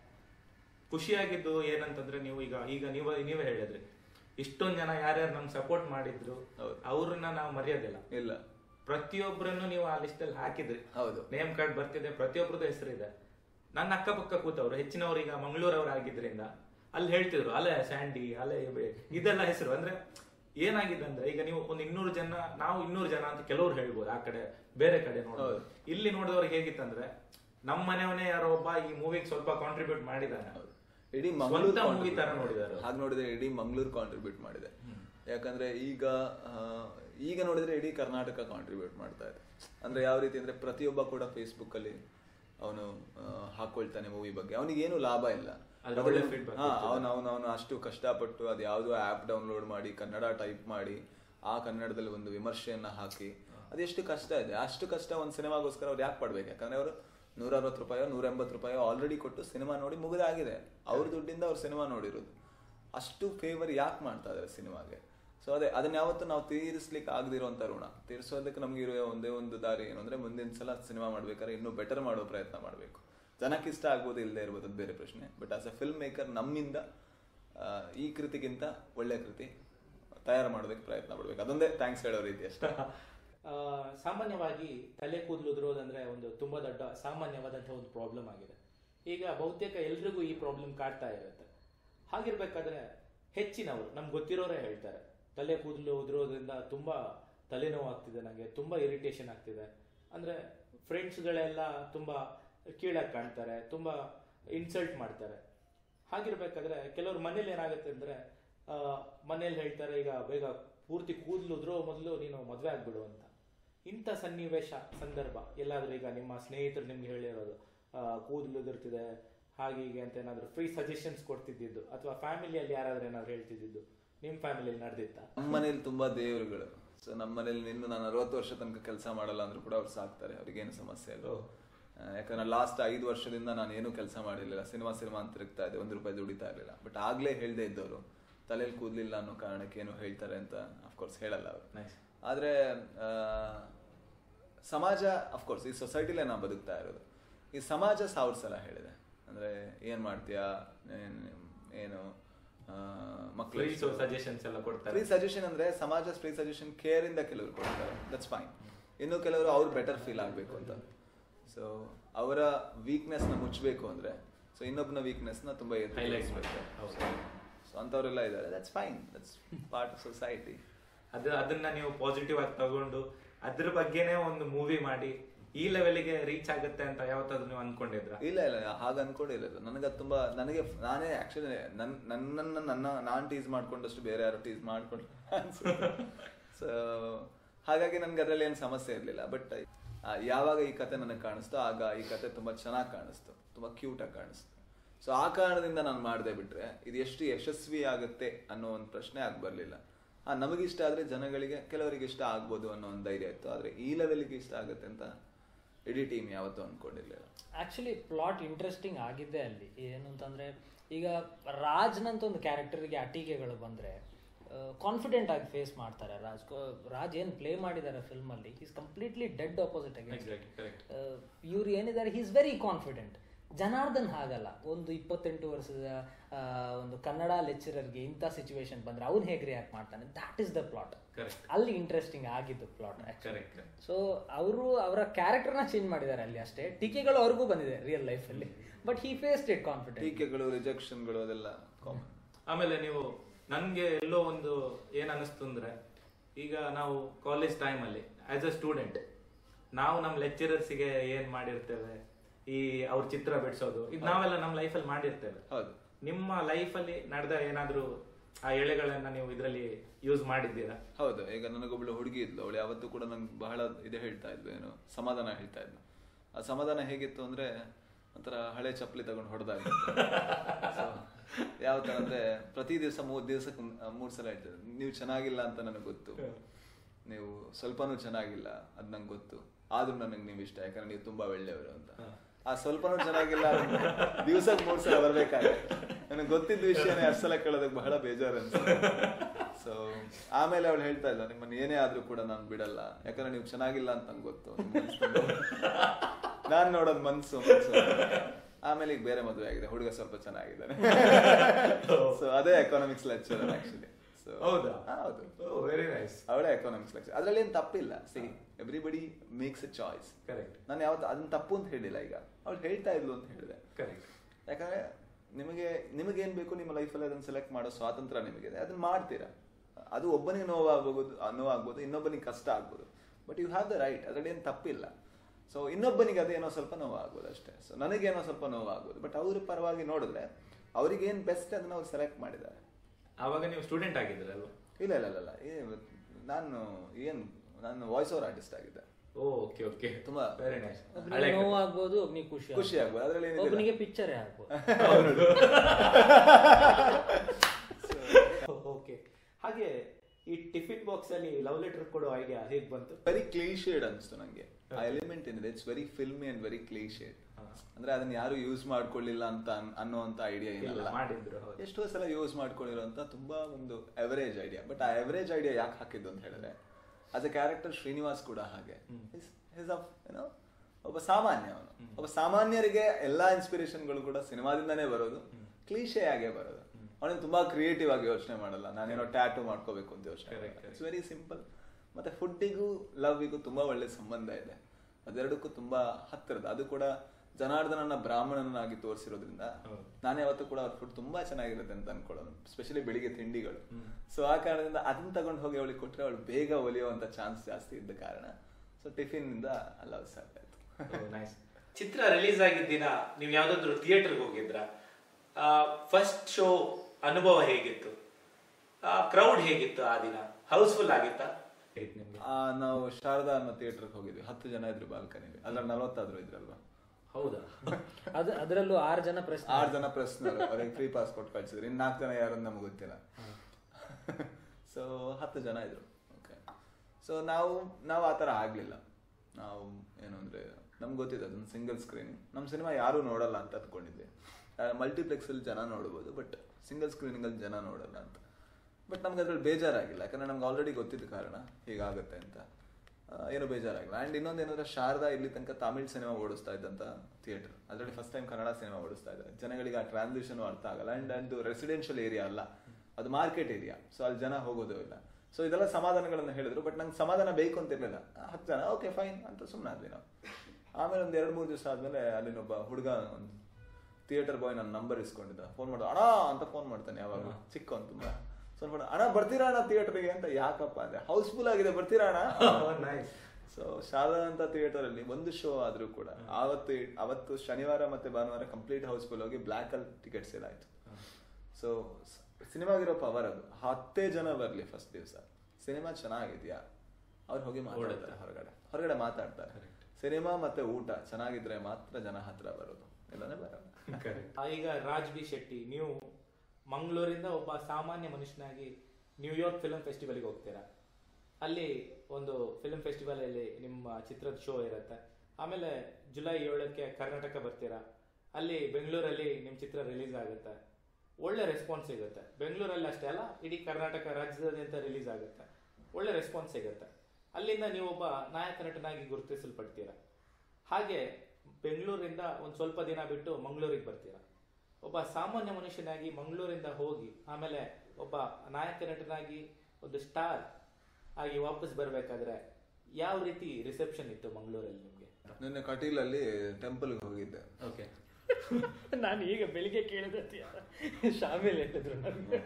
ಖುಷಿಯಾಗಿದ್ದು ಏನಂತಂದ್ರೆ ನೀವು ಈಗ ಈಗ ನೀವು ನೀವೇ ಹೇಳಿದ್ರಿ ಇಷ್ಟೊಂದ್ ಜನ ಯಾರ್ಯಾರು ನಮ್ಗೆ ಸಪೋರ್ಟ್ ಮಾಡಿದ್ರು ಹೌದು. ಅವ್ರನ್ನ ನಾವು ಮರೆಯೋದಿಲ್ಲ ಇಲ್ಲ ಪ್ರತಿಯೊಬ್ಬರನ್ನು ನೀವು ಆ ಲಿಸ್ಟ್ ಅಲ್ಲಿ ಹಾಕಿದ್ರಿ ಹೌದು ನೇಮ್ ಕಾರ್ಡ್ ಬರ್ತಿದೆ ಪ್ರತಿಯೊಬ್ಬರದ್ದು ಹೆಸರಿದೆ ನನ್ನ ಅಕ್ಕಪಕ್ಕ ಕೂತವ್ರು ಹೆಚ್ಚಿನವ್ರು ಈಗ ಮಂಗಳೂರವ್ರು ಆಗಿದ್ರಿಂದ ಅಲ್ಲಿ ಹೇಳ್ತಿದ್ರು ಅಲೆ ಸ್ಯಾಂಡಿ ಅಲೆ ಇವೆ ಇದೆಲ್ಲ ಹೆಸರು ಅಂದ್ರೆ ಏನಾಗಿದೆ ಅಂದ್ರೆ ಈಗ ನೀವು ಒಂದು ಇನ್ನೂರು ಜನ ನಾವು ಇನ್ನೂರು ಜನ ಅಂತ ಕೆಲವ್ರು ಹೇಳ್ಬೋದು ಆ ಕಡೆ ಬೇರೆ ಕಡೆ ನೋಡೋದು ಇಲ್ಲಿ ನೋಡಿದವ್ರಿಗೆ ಹೇಗಿತ್ತಂದ್ರೆ ನಮ್ಮ ಮನೆಯವನೇ ಯಾರೋ ಒಬ್ಬ ಈ ಮೂವಿಗೆ ಸ್ವಲ್ಪ ಕಾಂಟ್ರಿಬ್ಯೂಟ್ ಮಾಡಿದಾನೆ ಇಡೀ ಸ್ವಂತ ಮಂಗಳೂರು movie ತರ ನೋಡಿದ್ದಾರೆ ಹಾಗೆ ನೋಡಿದ್ರೆ ಇಡೀ ಮಂಗಳೂರು ಕಾಂಟ್ರಿಬ್ಯೂಟ್ ಮಾಡಿದೆ ಯಾಕಂದ್ರೆ ಈಗ ಆ, ಈಗ ನೋಡಿದ್ರೆ ಇಡೀ ಕರ್ನಾಟಕ ಕಾಂಟ್ರಿಬ್ಯೂಟ್ ಮಾಡ್ತಾ ಇದೆ ಅಂದ್ರೆ ಯಾವ ರೀತಿ ಅಂದ್ರೆ ಪ್ರತಿಯೊಬ್ಬ ಕೂಡ ಫೇಸ್ಬುಕ್ ಅಲ್ಲಿ ಅವನು ಹಾಕೊಳ್ತಾನೆ ಮೂವಿ ಬಗ್ಗೆ ಅವನಿಗೆ ಏನು ಲಾಭ ಇಲ್ಲ ಅದ್ರ ಒಳ್ಳೆ feedback ಹಾ ಅವನು ಅವನು ಅವನು ಅಷ್ಟು ಕಷ್ಟಪಟ್ಟು ಅದು ಯಾವುದೋ ಆ್ಯಪ್ ಡೌನ್ಲೋಡ್ ಮಾಡಿ ಕನ್ನಡ ಟೈಪ್ ಮಾಡಿ ಆ ಕನ್ನಡದಲ್ಲಿ ಒಂದು ವಿಮರ್ಶೆಯನ್ನ ಹಾಕಿ ಅದೆಷ್ಟು ಕಷ್ಟ ಇದೆ ಅಷ್ಟು ಕಷ್ಟ ಒಂದು ಸಿನಿಮಾಗೋಸ್ಕರ ಅವ್ರು ಯಾಕೆ ಪಡ್ಬೇಕು ಯಾಕಂದ್ರೆ ಅವರು ನೂರ ಅರವತ್ತು ರೂಪಾಯೋ ನೂರ ಎಂಬತ್ತು ರೂಪಾಯೋ ಆಲ್ರೆಡಿ ಕೊಟ್ಟು ಸಿನಿಮಾ ನೋಡಿ ಮುಗಿದಾಗಿದೆ ಅವ್ರ ದುಡ್ಡಿಂದ ಅವ್ರು ಸಿನಿಮಾ ನೋಡಿರೋದು ಅಷ್ಟು ಫೇವರ್ ಯಾಕೆ ಮಾಡ್ತಾ ಇದ್ದಾರೆ ಸಿನಿಮಾಗೆ ಸೊ ಅದೇ ಅದನ್ನ ಯಾವತ್ತೂ ನಾವು ತೀರಿಸ್ಲಿಕ್ಕೆ ಆಗದಿರುವಂತ ಋಣ ತೀರಿಸೋದಕ್ಕೆ ನಮ್ಗೆ ಇರೋ ಒಂದೇ ಒಂದು ದಾರಿ ಏನು ಅಂದ್ರೆ ಮುಂದಿನ ಸಲ ಸಿನಿಮಾ ಮಾಡ್ಬೇಕಾದ್ರೆ ಇನ್ನೂ ಬೆಟರ್ ಮಾಡೋ ಪ್ರಯತ್ನ ಮಾಡಬೇಕು ಜನಕ್ಕೆ ಇಷ್ಟ ಆಗ್ಬೋದು ಇಲ್ಲದೆ ಇರ್ಬೋದು ಅದು ಬೇರೆ ಪ್ರಶ್ನೆ but as a film maker ನಮ್ಮಿಂದ ಆ, ಈ ಕೃತಿಗಿಂತ ಒಳ್ಳೆ ಕೃತಿ ತಯಾರು ಮಾಡೋದಕ್ಕೆ ಪ್ರಯತ್ನ ಪಡ್ಬೇಕು ಅದೊಂದೇ ಥ್ಯಾಂಕ್ಸ್ ಹೇಳೋ ರೀತಿ ಅಷ್ಟೇ ಆ, ಸಾಮಾನ್ಯವಾಗಿ ತಲೆ ಕೂದಲು ಉದುರೋದಂದ್ರೆ ಒಂದು ತುಂಬಾ ದೊಡ್ಡ ಸಾಮಾನ್ಯವಾದಂತಹ ಒಂದು ಪ್ರಾಬ್ಲಮ್ ಆಗಿದೆ ಈಗ ಬಹುತೇಕ ಎಲ್ರಿಗೂ ಈ ಪ್ರಾಬ್ಲಮ್ ಕಾಡ್ತಾ ಇರುತ್ತೆ ಹಾಗಿರ್ಬೇಕಾದ್ರೆ ಹೆಚ್ಚಿನವರು ನಮ್ಗೆ ಗೊತ್ತಿರೋರೇ ಹೇಳ್ತಾರೆ ತಲೆ ಕೂದಲು ಉದುರೋದ್ರಿಂದ ತುಂಬಾ ತಲೆನೋವು ಆಗ್ತಿದೆ ನನಗೆ ತುಂಬಾ ಇರಿಟೇಷನ್ ಆಗ್ತಿದೆ ಅಂದ್ರೆ ಫ್ರೆಂಡ್ಸ್ಗಳೆಲ್ಲ ತುಂಬಾ ಕೀಳಾಗಿ ಕಾಣ್ತಾರೆ ತುಂಬಾ ಇನ್ಸಲ್ಟ್ ಮಾಡ್ತಾರೆ ಹಾಗಿರ್ಬೇಕಾದ್ರೆ ಕೆಲವ್ರು ಮನೇಲಿ ಏನಾಗುತ್ತೆ ಅಂದ್ರೆ ಆ, ಮನೇಲಿ ಹೇಳ್ತಾರೆ ಈಗ ಬೇಗ ಪೂರ್ತಿ ಕೂದಲು ಉದ್ರೋ ಮೊದಲು ನೀನು ಮದುವೆ ಆಗ್ಬಿಡು ಅಂತ ಇಂಥ ಸನ್ನಿವೇಶ ಸಂದರ್ಭ ಎಲ್ಲಾದ್ರೂ ಈಗ ನಿಮ್ಮ ಸ್ನೇಹಿತರು ನಿಮ್ಗೆ ಹೇಳಿರೋದು ಆ, ಕೂದಲು ಉದುರ್ತಿದೆ ಹಾಗೆ ಹೀಗೆ ಅಂತ ಏನಾದ್ರು ಫ್ರೀ ಸಜೆಷನ್ಸ್ ಕೊಡ್ತಿದ್ದಿದ್ದು ಅಥವಾ ಫ್ಯಾಮಿಲಿಯಲ್ಲಿ ಯಾರಾದ್ರೂ ಏನಾದ್ರು ಹೇಳ್ತಿದ್ದಿದ್ದು ನಿಮ್ಮ ಫ್ಯಾಮಿಲಿಯಲ್ಲಿ ನಡೆದಿತ್ತಾ ನಮ್ಮ ಮನೇಲಿ ತುಂಬಾ ದೇವರುಗಳು ಸೊ ನಮ್ಮ ಮನೇಲಿ ಇನ್ನು ನಾನು ಅರವತ್ತು ವರ್ಷ ತನಕ ಕೆಲಸ ಮಾಡಲ್ಲ ಅಂದ್ರೂ ಕೂಡ ಅವ್ರು ಸಾಕ್ತಾರೆ ಅವ್ರಿಗೇನು ಸಮಸ್ಯೆ ಇಲ್ಲ ಆ, ಯಾಕಂದ್ರೆ ಲಾಸ್ಟ್ ಐದು ವರ್ಷದಿಂದ ನಾನು ಏನೂ ಕೆಲಸ ಮಾಡಿರಲಿಲ್ಲ ಸಿನಿಮಾ ಸಿನಿಮಾ ಅಂತ ತಿರುಗ್ತಾ ಇದೆ ಒಂದು ರೂಪಾಯಿ ದುಡಿತಾ ಇರಲಿಲ್ಲ ಬಟ್ ಆಗ್ಲೇ ಹೇಳ್ದೇ ಇದ್ದವರು ತಲೆಯಲ್ಲಿ ಕೂದಲಿಲ್ಲ ಅನ್ನೋ ಕಾರಣಕ್ಕೆ ಏನು ಹೇಳ್ತಾರೆ ಅಂತ ಅಫ್ಕೋರ್ಸ್ ಹೇಳಲ್ಲ ಅವರು ನೈಸ್ ಆದರೆ ಸಮಾಜ ಅಫ್ಕೋರ್ಸ್ ಈ ಸೊಸೈಟಿಲೇ ನಾವು ಬದುಕ್ತಾ ಇರೋದು ಈ ಸಮಾಜ ಸಾವಿರ ಸಲ ಹೇಳಿದೆ ಅಂದರೆ ಏನು ಮಾಡ್ತೀಯಾ ಏನ್- ಏನು ಮಕ್ಕಳು ಫ್ರೀ ಸಜೆಷನ್ಸ್ ಎಲ್ಲ ಕೊಡ್ತಾರೆ ಫ್ರೀ ಸಜೆಷನ್ ಅಂದ್ರೆ ಸಮಾಜ ಫ್ರೀ ಸಜೆಷನ್ ಕೇರ್ ಇಂದ ಕೆಲವರು ಕೊಡ್ತಾರೆ ದಟ್ಸ್ ಫೈನ್ ಇನ್ನು ಕೆಲವರು ಅವ್ರು ಬೆಟರ್ ಫೀಲ್ ಆಗಬೇಕು ಅಂತ ಸೊ ಅವರ ವೀಕ್ನೆಸ್ ನ ಮುಚ್ಚಬೇಕು ಅಂದ್ರೆ ಸೊ ಇನ್ನೊಬ್ಬನ ವೀಕ್ನೆಸ್ ನ ತುಂಬಾ ಎದ್ದು Highlight ತೋರಿಸ್ಬೇಕು. ಮಾಡ್ತಾರೆ. ಹೌದು. ಸೊ ಸೊ ಅಂಥವರೆಲ್ಲ ಇದ್ದಾರೆ that's fine that's part of society ಅದು ಅದನ್ನ ನೀವು ಪಾಸಿಟಿವ್ ಆಗಿ ತಗೊಂಡು ಅದ್ರ ಬಗ್ಗೆನೇ ಒಂದು ಮೂವಿ ಮಾಡಿ ಈ ಲೆವೆಲ್ಗೆ ರೀಚ್ ಆಗುತ್ತೆ ಅಂತ ಯಾವತ್ತಾದ್ರೂ ನೀವು ಅನ್ಕೊಂಡಿದ್ರ ಇಲ್ಲ ಇಲ್ಲ ಹಾಗೆ ಅನ್ಕೊಂಡಿರಲಿಲ್ಲ ನನಗೆ ಅದು ತುಂಬಾ ನನಗೆ ನಾನೇ ಆಕ್ಚುಲಿ ನನ್ ನನ್ನನ್ನು ನನ್ನ ನಾನು ಟೀಸ್ ಮಾಡ್ಕೊಂಡಷ್ಟು ಬೇರೆ ಯಾರು ಟೀಸ್ ಮಾಡ್ಕೊಂಡು ಸೊ ಹಾಗಾಗಿ ನನಗೆ ಅದರಲ್ಲಿ ಏನು ಸಮಸ್ಯೆ ಇರಲಿಲ್ಲ ಬಟ್ ಯಾವಾಗ ಈ ಕತೆ ನನಗೆ ಕಾಣಿಸ್ತೋ ಆಗ ಈ ಕತೆ ತುಂಬಾ ಚೆನ್ನಾಗಿ ಕಾಣಿಸ್ತು ತುಂಬಾ ಕ್ಯೂಟಾಗಿ ಕಾಣಿಸ್ತು ಸೊ ಆ ಕಾರಣದಿಂದ ನಾನು ಮಾಡದೆ ಬಿಟ್ರೆ ಇದು ಎಷ್ಟು ಯಶಸ್ವಿ ಆಗುತ್ತೆ ಅನ್ನೋ ಒಂದು ಪ್ರಶ್ನೆ ಆಗಿ ಬರಲಿಲ್ಲ ಆ ನಮಗಿಷ್ಟ ಆದ್ರೆ ಜನಗಳಿಗೆ ಕೆಲವರಿಗೆ ಇಷ್ಟ ಆಗ್ಬೋದು ಅನ್ನೋ ಒಂದು ಧೈರ್ಯ ಇತ್ತು ಆದ್ರೆ ಈ ಲೆವೆಲ್ಗೆ ಇಷ್ಟ ಆಗುತ್ತೆ ಅಂತ ಇಡೀ ಟೀಮ್ ಯಾವತ್ತೂ ಅನ್ಕೊಂಡಿರ್ಲಿಲ್ಲ ಆಕ್ಚುಲಿ ಪ್ಲಾಟ್ ಇಂಟ್ರೆಸ್ಟಿಂಗ್ ಆಗಿದ್ದೆ ಅಲ್ಲಿ ಏನು ಅಂತಂದ್ರೆ ಈಗ ರಾಜ್ನಂತ ಒಂದು ಕ್ಯಾರೆಕ್ಟರ್ಗೆ ಆ ಟೀಕೆಗಳು ಬಂದ್ರೆ ಕಾನ್ಫಿಡೆಂಟ್ ಆಗಿ ಫೇಸ್ ಮಾಡ್ತಾರೆ ರಾಜ್ ಕೋ- ರಾಜ್ ಏನು ಪ್ಲೇ ಮಾಡಿದ್ದಾರೆ ಫಿಲ್ಮ್ ಅಲ್ಲಿ is completely dead opposite Exactly, correct. ಇವ್ರು ಏನಿದ್ದಾರೆ ಈಸ್ ವೆರಿ ಕಾನ್ಫಿಡೆಂಟ್ ಜನಾರ್ದನ್ ಹಾಗಲ್ಲ ಒಂದು ಇಪ್ಪತ್ತೆಂಟು ವರ್ಷದ ಆ, ಒಂದು ಕನ್ನಡ ಲೆಕ್ಚರರ್ಗೆ ಇಂಥ ಸಿಚುವೇಶನ್ ಬಂದ್ರೆ ಅವ್ನು ಹೇಗೆ ರಿಯಾಕ್ಟ್ ಮಾಡ್ತಾನೆ that is the plot Correct. ಅಲ್ಲಿ ಇಂಟ್ರೆಸ್ಟಿಂಗ್ ಆಗಿದ್ದು ಪ್ಲಾಟ್ ಕರೆಕ್ಟ್ ಸೊ ಅವರು ಅವರ ಕ್ಯಾರೆಕ್ಟರ್ನ ಚೇಂಜ್ ಮಾಡಿದ್ದಾರೆ ಅಲ್ಲಿ ಅಷ್ಟೇ ಟೀಕೆಗಳು ಅವ್ರಿಗೂ ಬಂದಿದೆ ರಿಯಲ್ ಲೈಫಲ್ಲಿ but he faced it confident ಟೀಕೆಗಳು ರಿಜೆಕ್ಷನ್ಗಳು ಅದೆಲ್ಲ ಕಾಮನ್ ಆಮೇಲೆ ನೀವು ನನ್ಗೆ ಎಲ್ಲೋ ಒಂದು ಏನ್ ಅನಿಸ್ತು ಅಂದ್ರೆ ಈಗ ನಾವು ಕಾಲೇಜ್ ಟೈಮಲ್ಲಿ ಆಸ್ ಅ ಸ್ಟೂಡೆಂಟ್ ನಾವು ನಮ್ಮ ಲೆಕ್ಚರರ್ಸಿಗೆ ಏನ್ ಮಾಡಿರ್ತೇವೆ ಈ ಅವ್ರ ಚಿತ್ರ ಬಿಡಿಸೋದು ಇದು ನಾವೆಲ್ಲ ನಮ್ಮ ಲೈಫಲ್ಲಿ ಮಾಡಿರ್ತೇವೆ ಹೌದು ನಿಮ್ಮ ಲೈಫಲ್ಲಿ ನಡೆದ ಏನಾದ್ರೂ ಆ ಎಳೆಗಳನ್ನ ನೀವು ಇದರಲ್ಲಿ ಯೂಸ್ ಮಾಡಿದ್ದೀರಾ ಹೌದು ಈಗ ನನಗೊಬ್ಳು ಹುಡುಗಿ ಇದ್ಲು ಅವಳು ಯಾವತ್ತೂ ಕೂಡ ನಂಗೆ ಬಹಳ ಇದು ಹೇಳ್ತಾ ಇದ್ಲು ಏನು ಸಮಾಧಾನ ಹೇಳ್ತಾ ಇದ್ಲು ಆ ಸಮಾಧಾನ ಹೇಗಿತ್ತು ಅಂದ್ರೆ ಒಂಥರ ಹಳೆ ಚಪ್ಪಲಿ ತಗೊಂಡು ಹೊಡೆದಾಗ ಯಾವ ತರ ಅಂದ್ರೆ ಪ್ರತಿ ದಿವಸ ಮೂರ್ ದಿವಸಕ್ಕೆ ಮೂರ್ ಸಲ ಹೇಳ್ತಾರೆ ನೀವು ಚೆನ್ನಾಗಿಲ್ಲ ಅಂತ ನನಗೆ ಗೊತ್ತು ನೀವು ಸ್ವಲ್ಪನೂ ಚೆನ್ನಾಗಿಲ್ಲ ಅದ್ ನಂಗೆ ಗೊತ್ತು ಆದ್ರೂ ನನಗೆ ನೀವು ಇಷ್ಟ ಯಾಕಂದ್ರೆ ನೀವು ತುಂಬಾ ಒಳ್ಳೆಯವರು ಅಂತ ಆ ಸ್ವಲ್ಪನೂ ಚೆನ್ನಾಗಿಲ್ಲ ದಿವಸಕ್ಕೆ ಮೂರ್ ಸಲ ಬರ್ಬೇಕಾಗುತ್ತೆ ನನಗೆ ಗೊತ್ತಿದ್ದ ವಿಷಯನೇ ಅಷ್ಟು ಸಲ ಕೇಳೋದಕ್ಕೆ ಬಹಳ ಬೇಜಾರು ಅನ್ಸುತ್ತೆ ಸೊ ಆಮೇಲೆ ಅವಳು ಹೇಳ್ತಾ ಇಲ್ಲ ನಿಮ್ಮನ್ನ ಏನೇ ಆದ್ರೂ ಕೂಡ ನಾನು ಬಿಡಲ್ಲ ಯಾಕಂದ್ರೆ ನೀವು ಚೆನ್ನಾಗಿಲ್ಲ ಅಂತ ನಂಗೆ ಗೊತ್ತು ನಿಮ್ ಮನ್ಸ್ ತುಂಬ- ನಾನ್ ನೋಡೋದ್ ಮನ್ಸು ಮನ್ಸು ಆಮೇಲೆ ಈಗ ಬೇರೆ ಮದುವೆ ಆಗಿದೆ ಹುಡುಗ ಸ್ವಲ್ಪ ಚೆನ್ನಾಗಿದ್ದಾನೆ ಸೊ ಅದೇ ಎಕನಾಮಿಕ್ಸ್ ಲೆಕ್ಚರ್ ಆಕ್ಚುಲಿ ಸೊ ಹೌದಾ ಹೌದು ವೆರಿ ನೈಸ್ ಅವಳೇ ಎಕನಾಮಿಕ್ಸ್ ಲೆಕ್ಚರ್ ಅದ್ರಲ್ಲಿ ಏನ್ ತಪ್ಪಿಲ್ಲ see everybody makes a choice correct ನಾನು ಯಾವತ್ತು ಅದನ್ನ ತಪ್ಪು ಅಂತ ಹೇಳಿಲ್ಲ ಈಗ ಅವಳು ಹೇಳ್ತಾ ಇದ್ಲು ಅಂತ ಹೇಳಿದೆ ಕರೆಕ್ಟ್ ಯಾಕಂದ್ರೆ ನಿಮಗೆ ನಿಮಗೇನ್ ಬೇಕು ನಿಮ್ಮ ಲೈಫಲ್ಲಿ ಅದನ್ನ ಸೆಲೆಕ್ಟ್ ಮಾಡೋ ಸ್ವಾತಂತ್ರ್ಯ ನಿಮಗಿದೆ ಅದನ್ನ ಮಾಡ್ತೀರಾ ಅದು ಒಬ್ಬನಿಗೆ ನೋವಾಗಬಹುದು ನೋವಾಗ್ಬೋದು ಇನ್ನೊಬ್ಬನಿಗೆ ಕಷ್ಟ ಆಗ್ಬೋದು but you have the right ಅದರಲ್ಲಿ ಏನು ತಪ್ಪಿಲ್ಲ ಸೊ ಇನ್ನೊಬ್ಬನಿಗೆ ಅದೇನೋ ಸ್ವಲ್ಪ ನೋವಾಗ್ಬೋದು ಅಷ್ಟೇ ಸೊ ನನಗೇನೋ ಸ್ವಲ್ಪ ನೋವಾಗ್ಬೋದು ಬಟ್ ಅವ್ರ ಪರವಾಗಿ ನೋಡಿದ್ರೆ ಅವ್ರಿಗೆ ಏನು ಬೆಸ್ಟ್ ಅದನ್ನ ಅವ್ರು ಸೆಲೆಕ್ಟ್ ಮಾಡಿದ್ದಾರೆ ಆವಾಗ ನೀವು ಸ್ಟೂಡೆಂಟ್ ಆಗಿದ್ರಲ್ವಾ ಇಲ್ಲ ಇಲ್ಲ ಇಲ್ಲ ಇಲ್ಲ ಏ- ನಾನು ಏನು ನಾನು voice over artist okay okay ಓಕೆ ತುಂಬಾ ವೆರಿ ನೈಸ್ ಒಬ್ಬನಿಗೆ ನೋವು ಆಗ್ಬೋದು ಒಬ್ನಿಗೆ ಖುಷಿ ಖುಷಿ ಆಗ್ಬೋದು ಅದ್ರಲ್ಲಿ ಏನಿದೆ ಒಬ್ಬನಿಗೆ ಪಿಕ್ಚರೇ ಆಗ್ಬೋದು ಓಕೆ ಹಾಗೆ ಈ ಟಿಫಿನ್ ಬಾಕ್ಸ್ ಅಲ್ಲಿ ಲವ್ ಲೆಟರ್ ಕೊಡೋ ಐಡಿಯಾ ಹೇಗ್ ಬಂತು ವೆರಿ ಕ್ಲೀಶೇಡ್ ಅನಿಸ್ತು ನಂಗೆ ಆ ಎಲಿಮೆಂಟ್ ಏನಿದೆ it's very filmy and very clichéd ಅಂದ್ರೆ ಅದನ್ನ ಯಾರು ಯೂಸ್ ಮಾಡ್ಕೊಳ್ಳಿಲ್ಲ ಅಂತ ಅನ್- ಅನ್ನೋಂತ ಐಡಿಯಾ ಇಲ್ಲ ಇಲ್ಲ ಮಾಡಿದ್ರು ಹೌದು ಎಷ್ಟೋ ಸಲ ಯೂಸ್ ಮಾಡ್ಕೊಂಡಿರೋಂತ ತುಂಬಾ ಒಂದು ಎವರೇಜ್ ಐಡಿಯಾ ಬಟ್ ಆ ಎವರೇಜ್ ಐಡಿಯಾ ಯಾಕೆ ಹಾಕಿದ್ದು ಅಂತ ಹೇಳಿದ್ರೆ ಆಸ್ ಎ ಕ್ಯಾರೆಕ್ಟರ್ ಶ್ರೀನಿವಾಸ್ ಕೂಡ ಹಾಗೆ ಏನೋ ಒಬ್ಬ ಸಾಮಾನ್ಯ ಅವನು ಒಬ್ಬ ಸಾಮಾನ್ಯರಿಗೆ ಎಲ್ಲಾ ಇನ್ಸ್ಪಿರೇಷನ್ಗಳು ಕೂಡ ಸಿನಿಮಾದಿಂದಾನೇ ಬರೋದು ಕ್ಲೀಶೆ ಆಗೇ ಬರೋದು ಅವನಿಗೆ ತುಂಬಾ ಕ್ರಿಯೇಟಿವ್ ಆಗಿ ಯೋಚನೆ ಮಾಡಲ್ಲ ನಾನೇನೋ ಟ್ಯಾಟು ಮಾಡ್ಕೋಬೇಕು ಅಂತ ಯೋಚನೆ Correct, correct. It's very simple ಮತ್ತೆ ಫುಡ್ಡಿಗೂ ಲವ್ವಿಗೂ ತುಂಬಾ ಒಳ್ಳೆ ಸಂಬಂಧ ಇದೆ ಅದೆರಡಕ್ಕೂ ತುಂಬಾ ಹತ್ತಿರದ ಅದು ಕೂಡ ಜನಾರ್ದನನ್ನ ಬ್ರಾಹ್ಮಣನಾಗಿ ತೋರಿಸಿರೋದ್ರಿಂದ ಹೌದು. ನಾನೇ ಯಾವತ್ತೂ ಕೂಡ ಅವ್ರ ಫುಡ್ ತುಂಬಾ ಚೆನ್ನಾಗಿರುತ್ತೆ ಅಂತ ಅನ್ಕೊಳ್ಳೋದು ಸ್ಪೆಷಲಿ ಬೆಳಿಗ್ಗೆ ತಿಂಡಿಗಳು ಸೊ ಆ ಕಾರಣದಿಂದ ಅದನ್ನ ತಗೊಂಡು ಹೋಗಿ ಅವಳಿಗೆ ಕೊಟ್ರೆ ಅವಳು ಬೇಗ ಒಲಿಯುವಂತ ಚಾನ್ಸ್ ಜಾಸ್ತಿ ಇದ್ದ ಕಾರಣ ಸೊ ಟಿಫಿನ್ ಇಂದ ಲವ್ ಸ್ಟಾರ್ಟ್ ಆಯ್ತು ನೈಸ್ ಚಿತ್ರ ರಿಲೀಸ್ ಆಗಿದ್ದ ದಿನ ನೀವು ಯಾವ್ದಾದ್ರು ಥಿಯೇಟರ್ಗೆ ಹೋಗಿದ್ರ ಫಸ್ಟ್ ಶೋ ಅನುಭವ ಹೇಗಿತ್ತು ಕ್ರೌಡ್ ಹೇಗಿತ್ತು ಆ ದಿನ ಹೌಸ್ಫುಲ್ ಆಗಿತ್ತಾ ಹೇಗಿತ್ತು ನಿಮ್ಗೆ ಆ, ನಾವು ಶಾರದಾ ಅನ್ನೋ ಥಿಯೇಟರ್ಗೆ ಹೋಗಿದ್ವಿ ಹತ್ತು ಜನ ಇದ್ರು ಬಾಲ್ಕನಿಲಿ ಅದ್ರಲ್ಲಿ ನಲವತ್ತಾದ್ರು ಇದ್ರಲ್ವಾ ಹೌದಾ ಅದು ಅದರಲ್ಲೂ ಆರು ಜನ ಪ್ರಶ್ನೆ ಆರು ಜನ ಪ್ರೆಸ್ನವರು ಅವ್ರಿಗೆ ಫ್ರೀ ಪಾಸ್ ಕೊಟ್ಟು ಕಳ್ಸಿದ್ರು ಇನ್ನು ನಾಲ್ಕು ಜನ ಯಾರು ಅಂತ ನಮ್ಗೆ ಗೊತ್ತಿಲ್ಲ ಸೊ ಹತ್ತು ಜನ ಇದ್ರು ಓಕೆ ಸೊ ನಾವು ನಾವು ಆ ಥರ ಆಗಲಿಲ್ಲ ನಾವು ಏನು ಅಂದರೆ ನಮ್ಗೆ ಗೊತ್ತಿದೆ ಅದೊಂದು ಸಿಂಗಲ್ ಸ್ಕ್ರೀನ್ ನಮ್ಮ ಸಿನಿಮಾ ಯಾರೂ ನೋಡಲ್ಲ ಅಂತ ಅಂದ್ಕೊಂಡಿದ್ವಿ ಮಲ್ಟಿಪ್ಲೆಕ್ಸಲ್ಲಿ ಜನ ನೋಡ್ಬೋದು ಬಟ್ ಸಿಂಗಲ್ ಸ್ಕ್ರೀನಿಂಗಲ್ಲಿ ಜನ ನೋಡಲ್ಲ ಅಂತ ಬಟ್ ನಮ್ಗೆ ಅದ್ರಲ್ಲಿ ಬೇಜಾರಾಗಿಲ್ಲ ಯಾಕಂದ್ರೆ ನಮ್ಗೆ ಆಲ್ರೆಡಿ ಗೊತ್ತಿದ್ದ ಕಾರಣ ಹೀಗಾಗುತ್ತೆ ಅಂತ ಆ, ಏನು ಬೇಜಾರಾಗಿಲ್ಲ ಆ್ಯಂಡ್ ಇನ್ನೊಂದು ಏನಂದ್ರೆ ಶಾರದಾ ಇಲ್ಲಿ ತನಕ ತಮಿಳ್ ಸಿನಿಮಾ ಓಡಿಸ್ತಾ ಇದ್ದಂಥ ಥಿಯೇಟರ್ ಅದರಲ್ಲಿ ಫಸ್ಟ್ ಟೈಮ್ ಕನ್ನಡ ಸಿನಿಮಾ ಓಡಿಸ್ತಾ ಇದ್ದಾರೆ ಜನಗಳಿಗೆ ಆ ಟ್ರಾನ್ಸಿಷನ್ ಅರ್ಥ ಆಗಲ್ಲ ಆ್ಯಂಡ್ ಅದು ರೆಸಿಡೆನ್ಷಿಯಲ್ ಏರಿಯಾ ಅಲ್ಲ ಅದು ಮಾರ್ಕೆಟ್ ಏರಿಯಾ ಸೊ ಅಲ್ಲಿ ಜನ ಹೋಗೋದು ಇಲ್ಲ ಸೊ ಇದೆಲ್ಲ ಸಮಾಧಾನಗಳನ್ನು ಹೇಳಿದ್ರು ಬಟ್ ನಂಗೆ ಸಮಾಧಾನ ಬೇಕು ಅಂತ ಇರಲಿಲ್ಲ ಹತ್ತು ಜನ ಓಕೆ ಫೈನ್ ಅಂತ ಸುಮ್ಮನೆ ಆದ್ವಿ ನಾವು ಆಮೇಲೆ ಒಂದು ಎರಡು ಮೂರು ದಿವಸ ಆದಮೇಲೆ ಅಲ್ಲಿನೊಬ್ಬ ಹುಡುಗ ಒಂದು ಥಿಯೇಟರ್ ಬಾಯ್ ನನ್ನ ನಂಬರ್ ಇಸ್ಕೊಂಡಿದ್ದ ಫೋನ್ ಮಾಡ್ದ ಅಣ್ಣ ಅಂತ ಫೋನ್ ಮಾಡ್ತಾನೆ ಯಾವಾಗ ಚಿಕ್ಕ ಅವ್ನು ತುಂಬಾ ಸ್ವಲ್ಪ ಅಣ್ಣ ಬರ್ತೀರಾ ಅಣ್ಣ ಥಿಯೇಟರ್ಗೆ ಅಂತ ಯಾಕಪ್ಪ ಅಂದ್ರೆ ಹೌಸ್ಫುಲ್ ಆಗಿದೆ ಬರ್ತೀರಾ ಅಣ್ಣ ನೈಸ್ ಸೊ ಶಾಲಾ ಅಂತ ಥಿಯೇಟರ್ ಅಲ್ಲಿ ಒಂದು ಶೋ ಆದ್ರೂ ಕೂಡ ಆವತ್ತು ಅವತ್ತು ಶನಿವಾರ ಮತ್ತೆ ಭಾನುವಾರ ಕಂಪ್ಲೀಟ್ ಹೌಸ್ಫುಲ್ ಹೋಗಿ ಬ್ಲಾಕ್ ಅಲ್ಲಿ ಟಿಕೆಟ್ ಸೇಲ್ ಆಯ್ತು ಸೊ ಸಿನಿಮಾಗಿರೋ ಪವರ್ ಅದು ಹತ್ತೇ ಜನ ಬರ್ಲಿ ಫಸ್ಟ್ ದಿವಸ ಸಿನಿಮಾ ಚೆನ್ನಾಗಿದ್ಯಾ ಅವ್ರು ಹೋಗಿ ಮಾತಾಡ್ತಾರೆ ಹೊರಗಡೆ ಹೊರಗಡೆ ಮಾತಾಡ್ತಾರೆ ಸಿನಿಮಾ ಮತ್ತೆ ಊಟ ಚೆನ್ನಾಗಿದ್ರೆ ಮಾತ್ರ ಜನ ಹತ್ರ ಬರೋದು ಇಲ್ಲಾಂದ್ರೆ ಬರಲ್ಲ ಆ, ಈಗ ರಾಜ್ ಬಿ ಶೆಟ್ಟಿ ನೀವು ಮಂಗಳೂರಿಂದ ಒಬ್ಬ ಸಾಮಾನ್ಯ ಮನುಷ್ಯನಾಗಿ ನ್ಯೂಯಾರ್ಕ್ ಫಿಲ್ಮ್ ಫೆಸ್ಟಿವಲ್ಗೆ ಹೋಗ್ತೀರಾ ಅಲ್ಲಿ ಒಂದು ಫಿಲ್ಮ್ ಫೆಸ್ಟಿವಲ್ ಅಲ್ಲಿ ನಿಮ್ಮ ಚಿತ್ರದ ಶೋ ಇರುತ್ತೆ ಆಮೇಲೆ ಜುಲೈ ಏಳಕ್ಕೆ ಕರ್ನಾಟಕ ಬರ್ತೀರಾ ಅಲ್ಲಿ ಬೆಂಗಳೂರಲ್ಲಿ ನಿಮ್ಮ ಚಿತ್ರ ರಿಲೀಸ್ ಆಗುತ್ತೆ ಒಳ್ಳೆ ರೆಸ್ಪಾನ್ಸ್ ಸಿಗುತ್ತೆ ಬೆಂಗಳೂರಲ್ಲಿ ಅಷ್ಟೇ ಅಲ್ಲ ಇಡೀ ಕರ್ನಾಟಕ ರಾಜ್ಯದಾದ್ಯಂತ ರಿಲೀಸ್ ಆಗುತ್ತೆ ಒಳ್ಳೆ ರೆಸ್ಪಾನ್ಸ್ ಸಿಗುತ್ತೆ ಅಲ್ಲಿಂದ ನೀವು ಒಬ್ಬ ನಾಯಕ ನಟನಾಗಿ ಗುರುತಿಸಲ್ಪಡ್ತೀರಾ ಹಾಗೆ ಬೆಂಗಳೂರಿಂದ ಒಂದು ಸ್ವಲ್ಪ ದಿನ ಬಿಟ್ಟು ಮಂಗಳೂರಿಗೆ ಬರ್ತೀರಾ ಒಬ್ಬ ಸಾಮಾನ್ಯ ಮನುಷ್ಯನಾಗಿ ಮಂಗಳೂರಿಂದ ಹೋಗಿ ಆಮೇಲೆ ಒಬ್ಬ ನಾಯಕ ನಟನಾಗಿ ಒಂದು ಸ್ಟಾರ್ ಆಗಿ ವಾಪಸ್ ಬರಬೇಕಾದ್ರೆ ಯಾವ ರೀತಿ ರಿಸೆಪ್ಷನ್ ಇತ್ತು ಮಂಗಳೂರಲ್ಲಿ ನಿಮಗೆ ನಿನ್ನೆ ಕಟೀಲಲ್ಲಿ ಟೆಂಪಲ್ಗೆ ಹೋಗಿದ್ದೆ ಓಕೆ ನಾನು ಈಗ ಬೆಳಿಗ್ಗೆ ಕೇಳಿದೆ ಶಾಮಿಲ್ ಹೇಳಿದ್ರು ನನಗೆ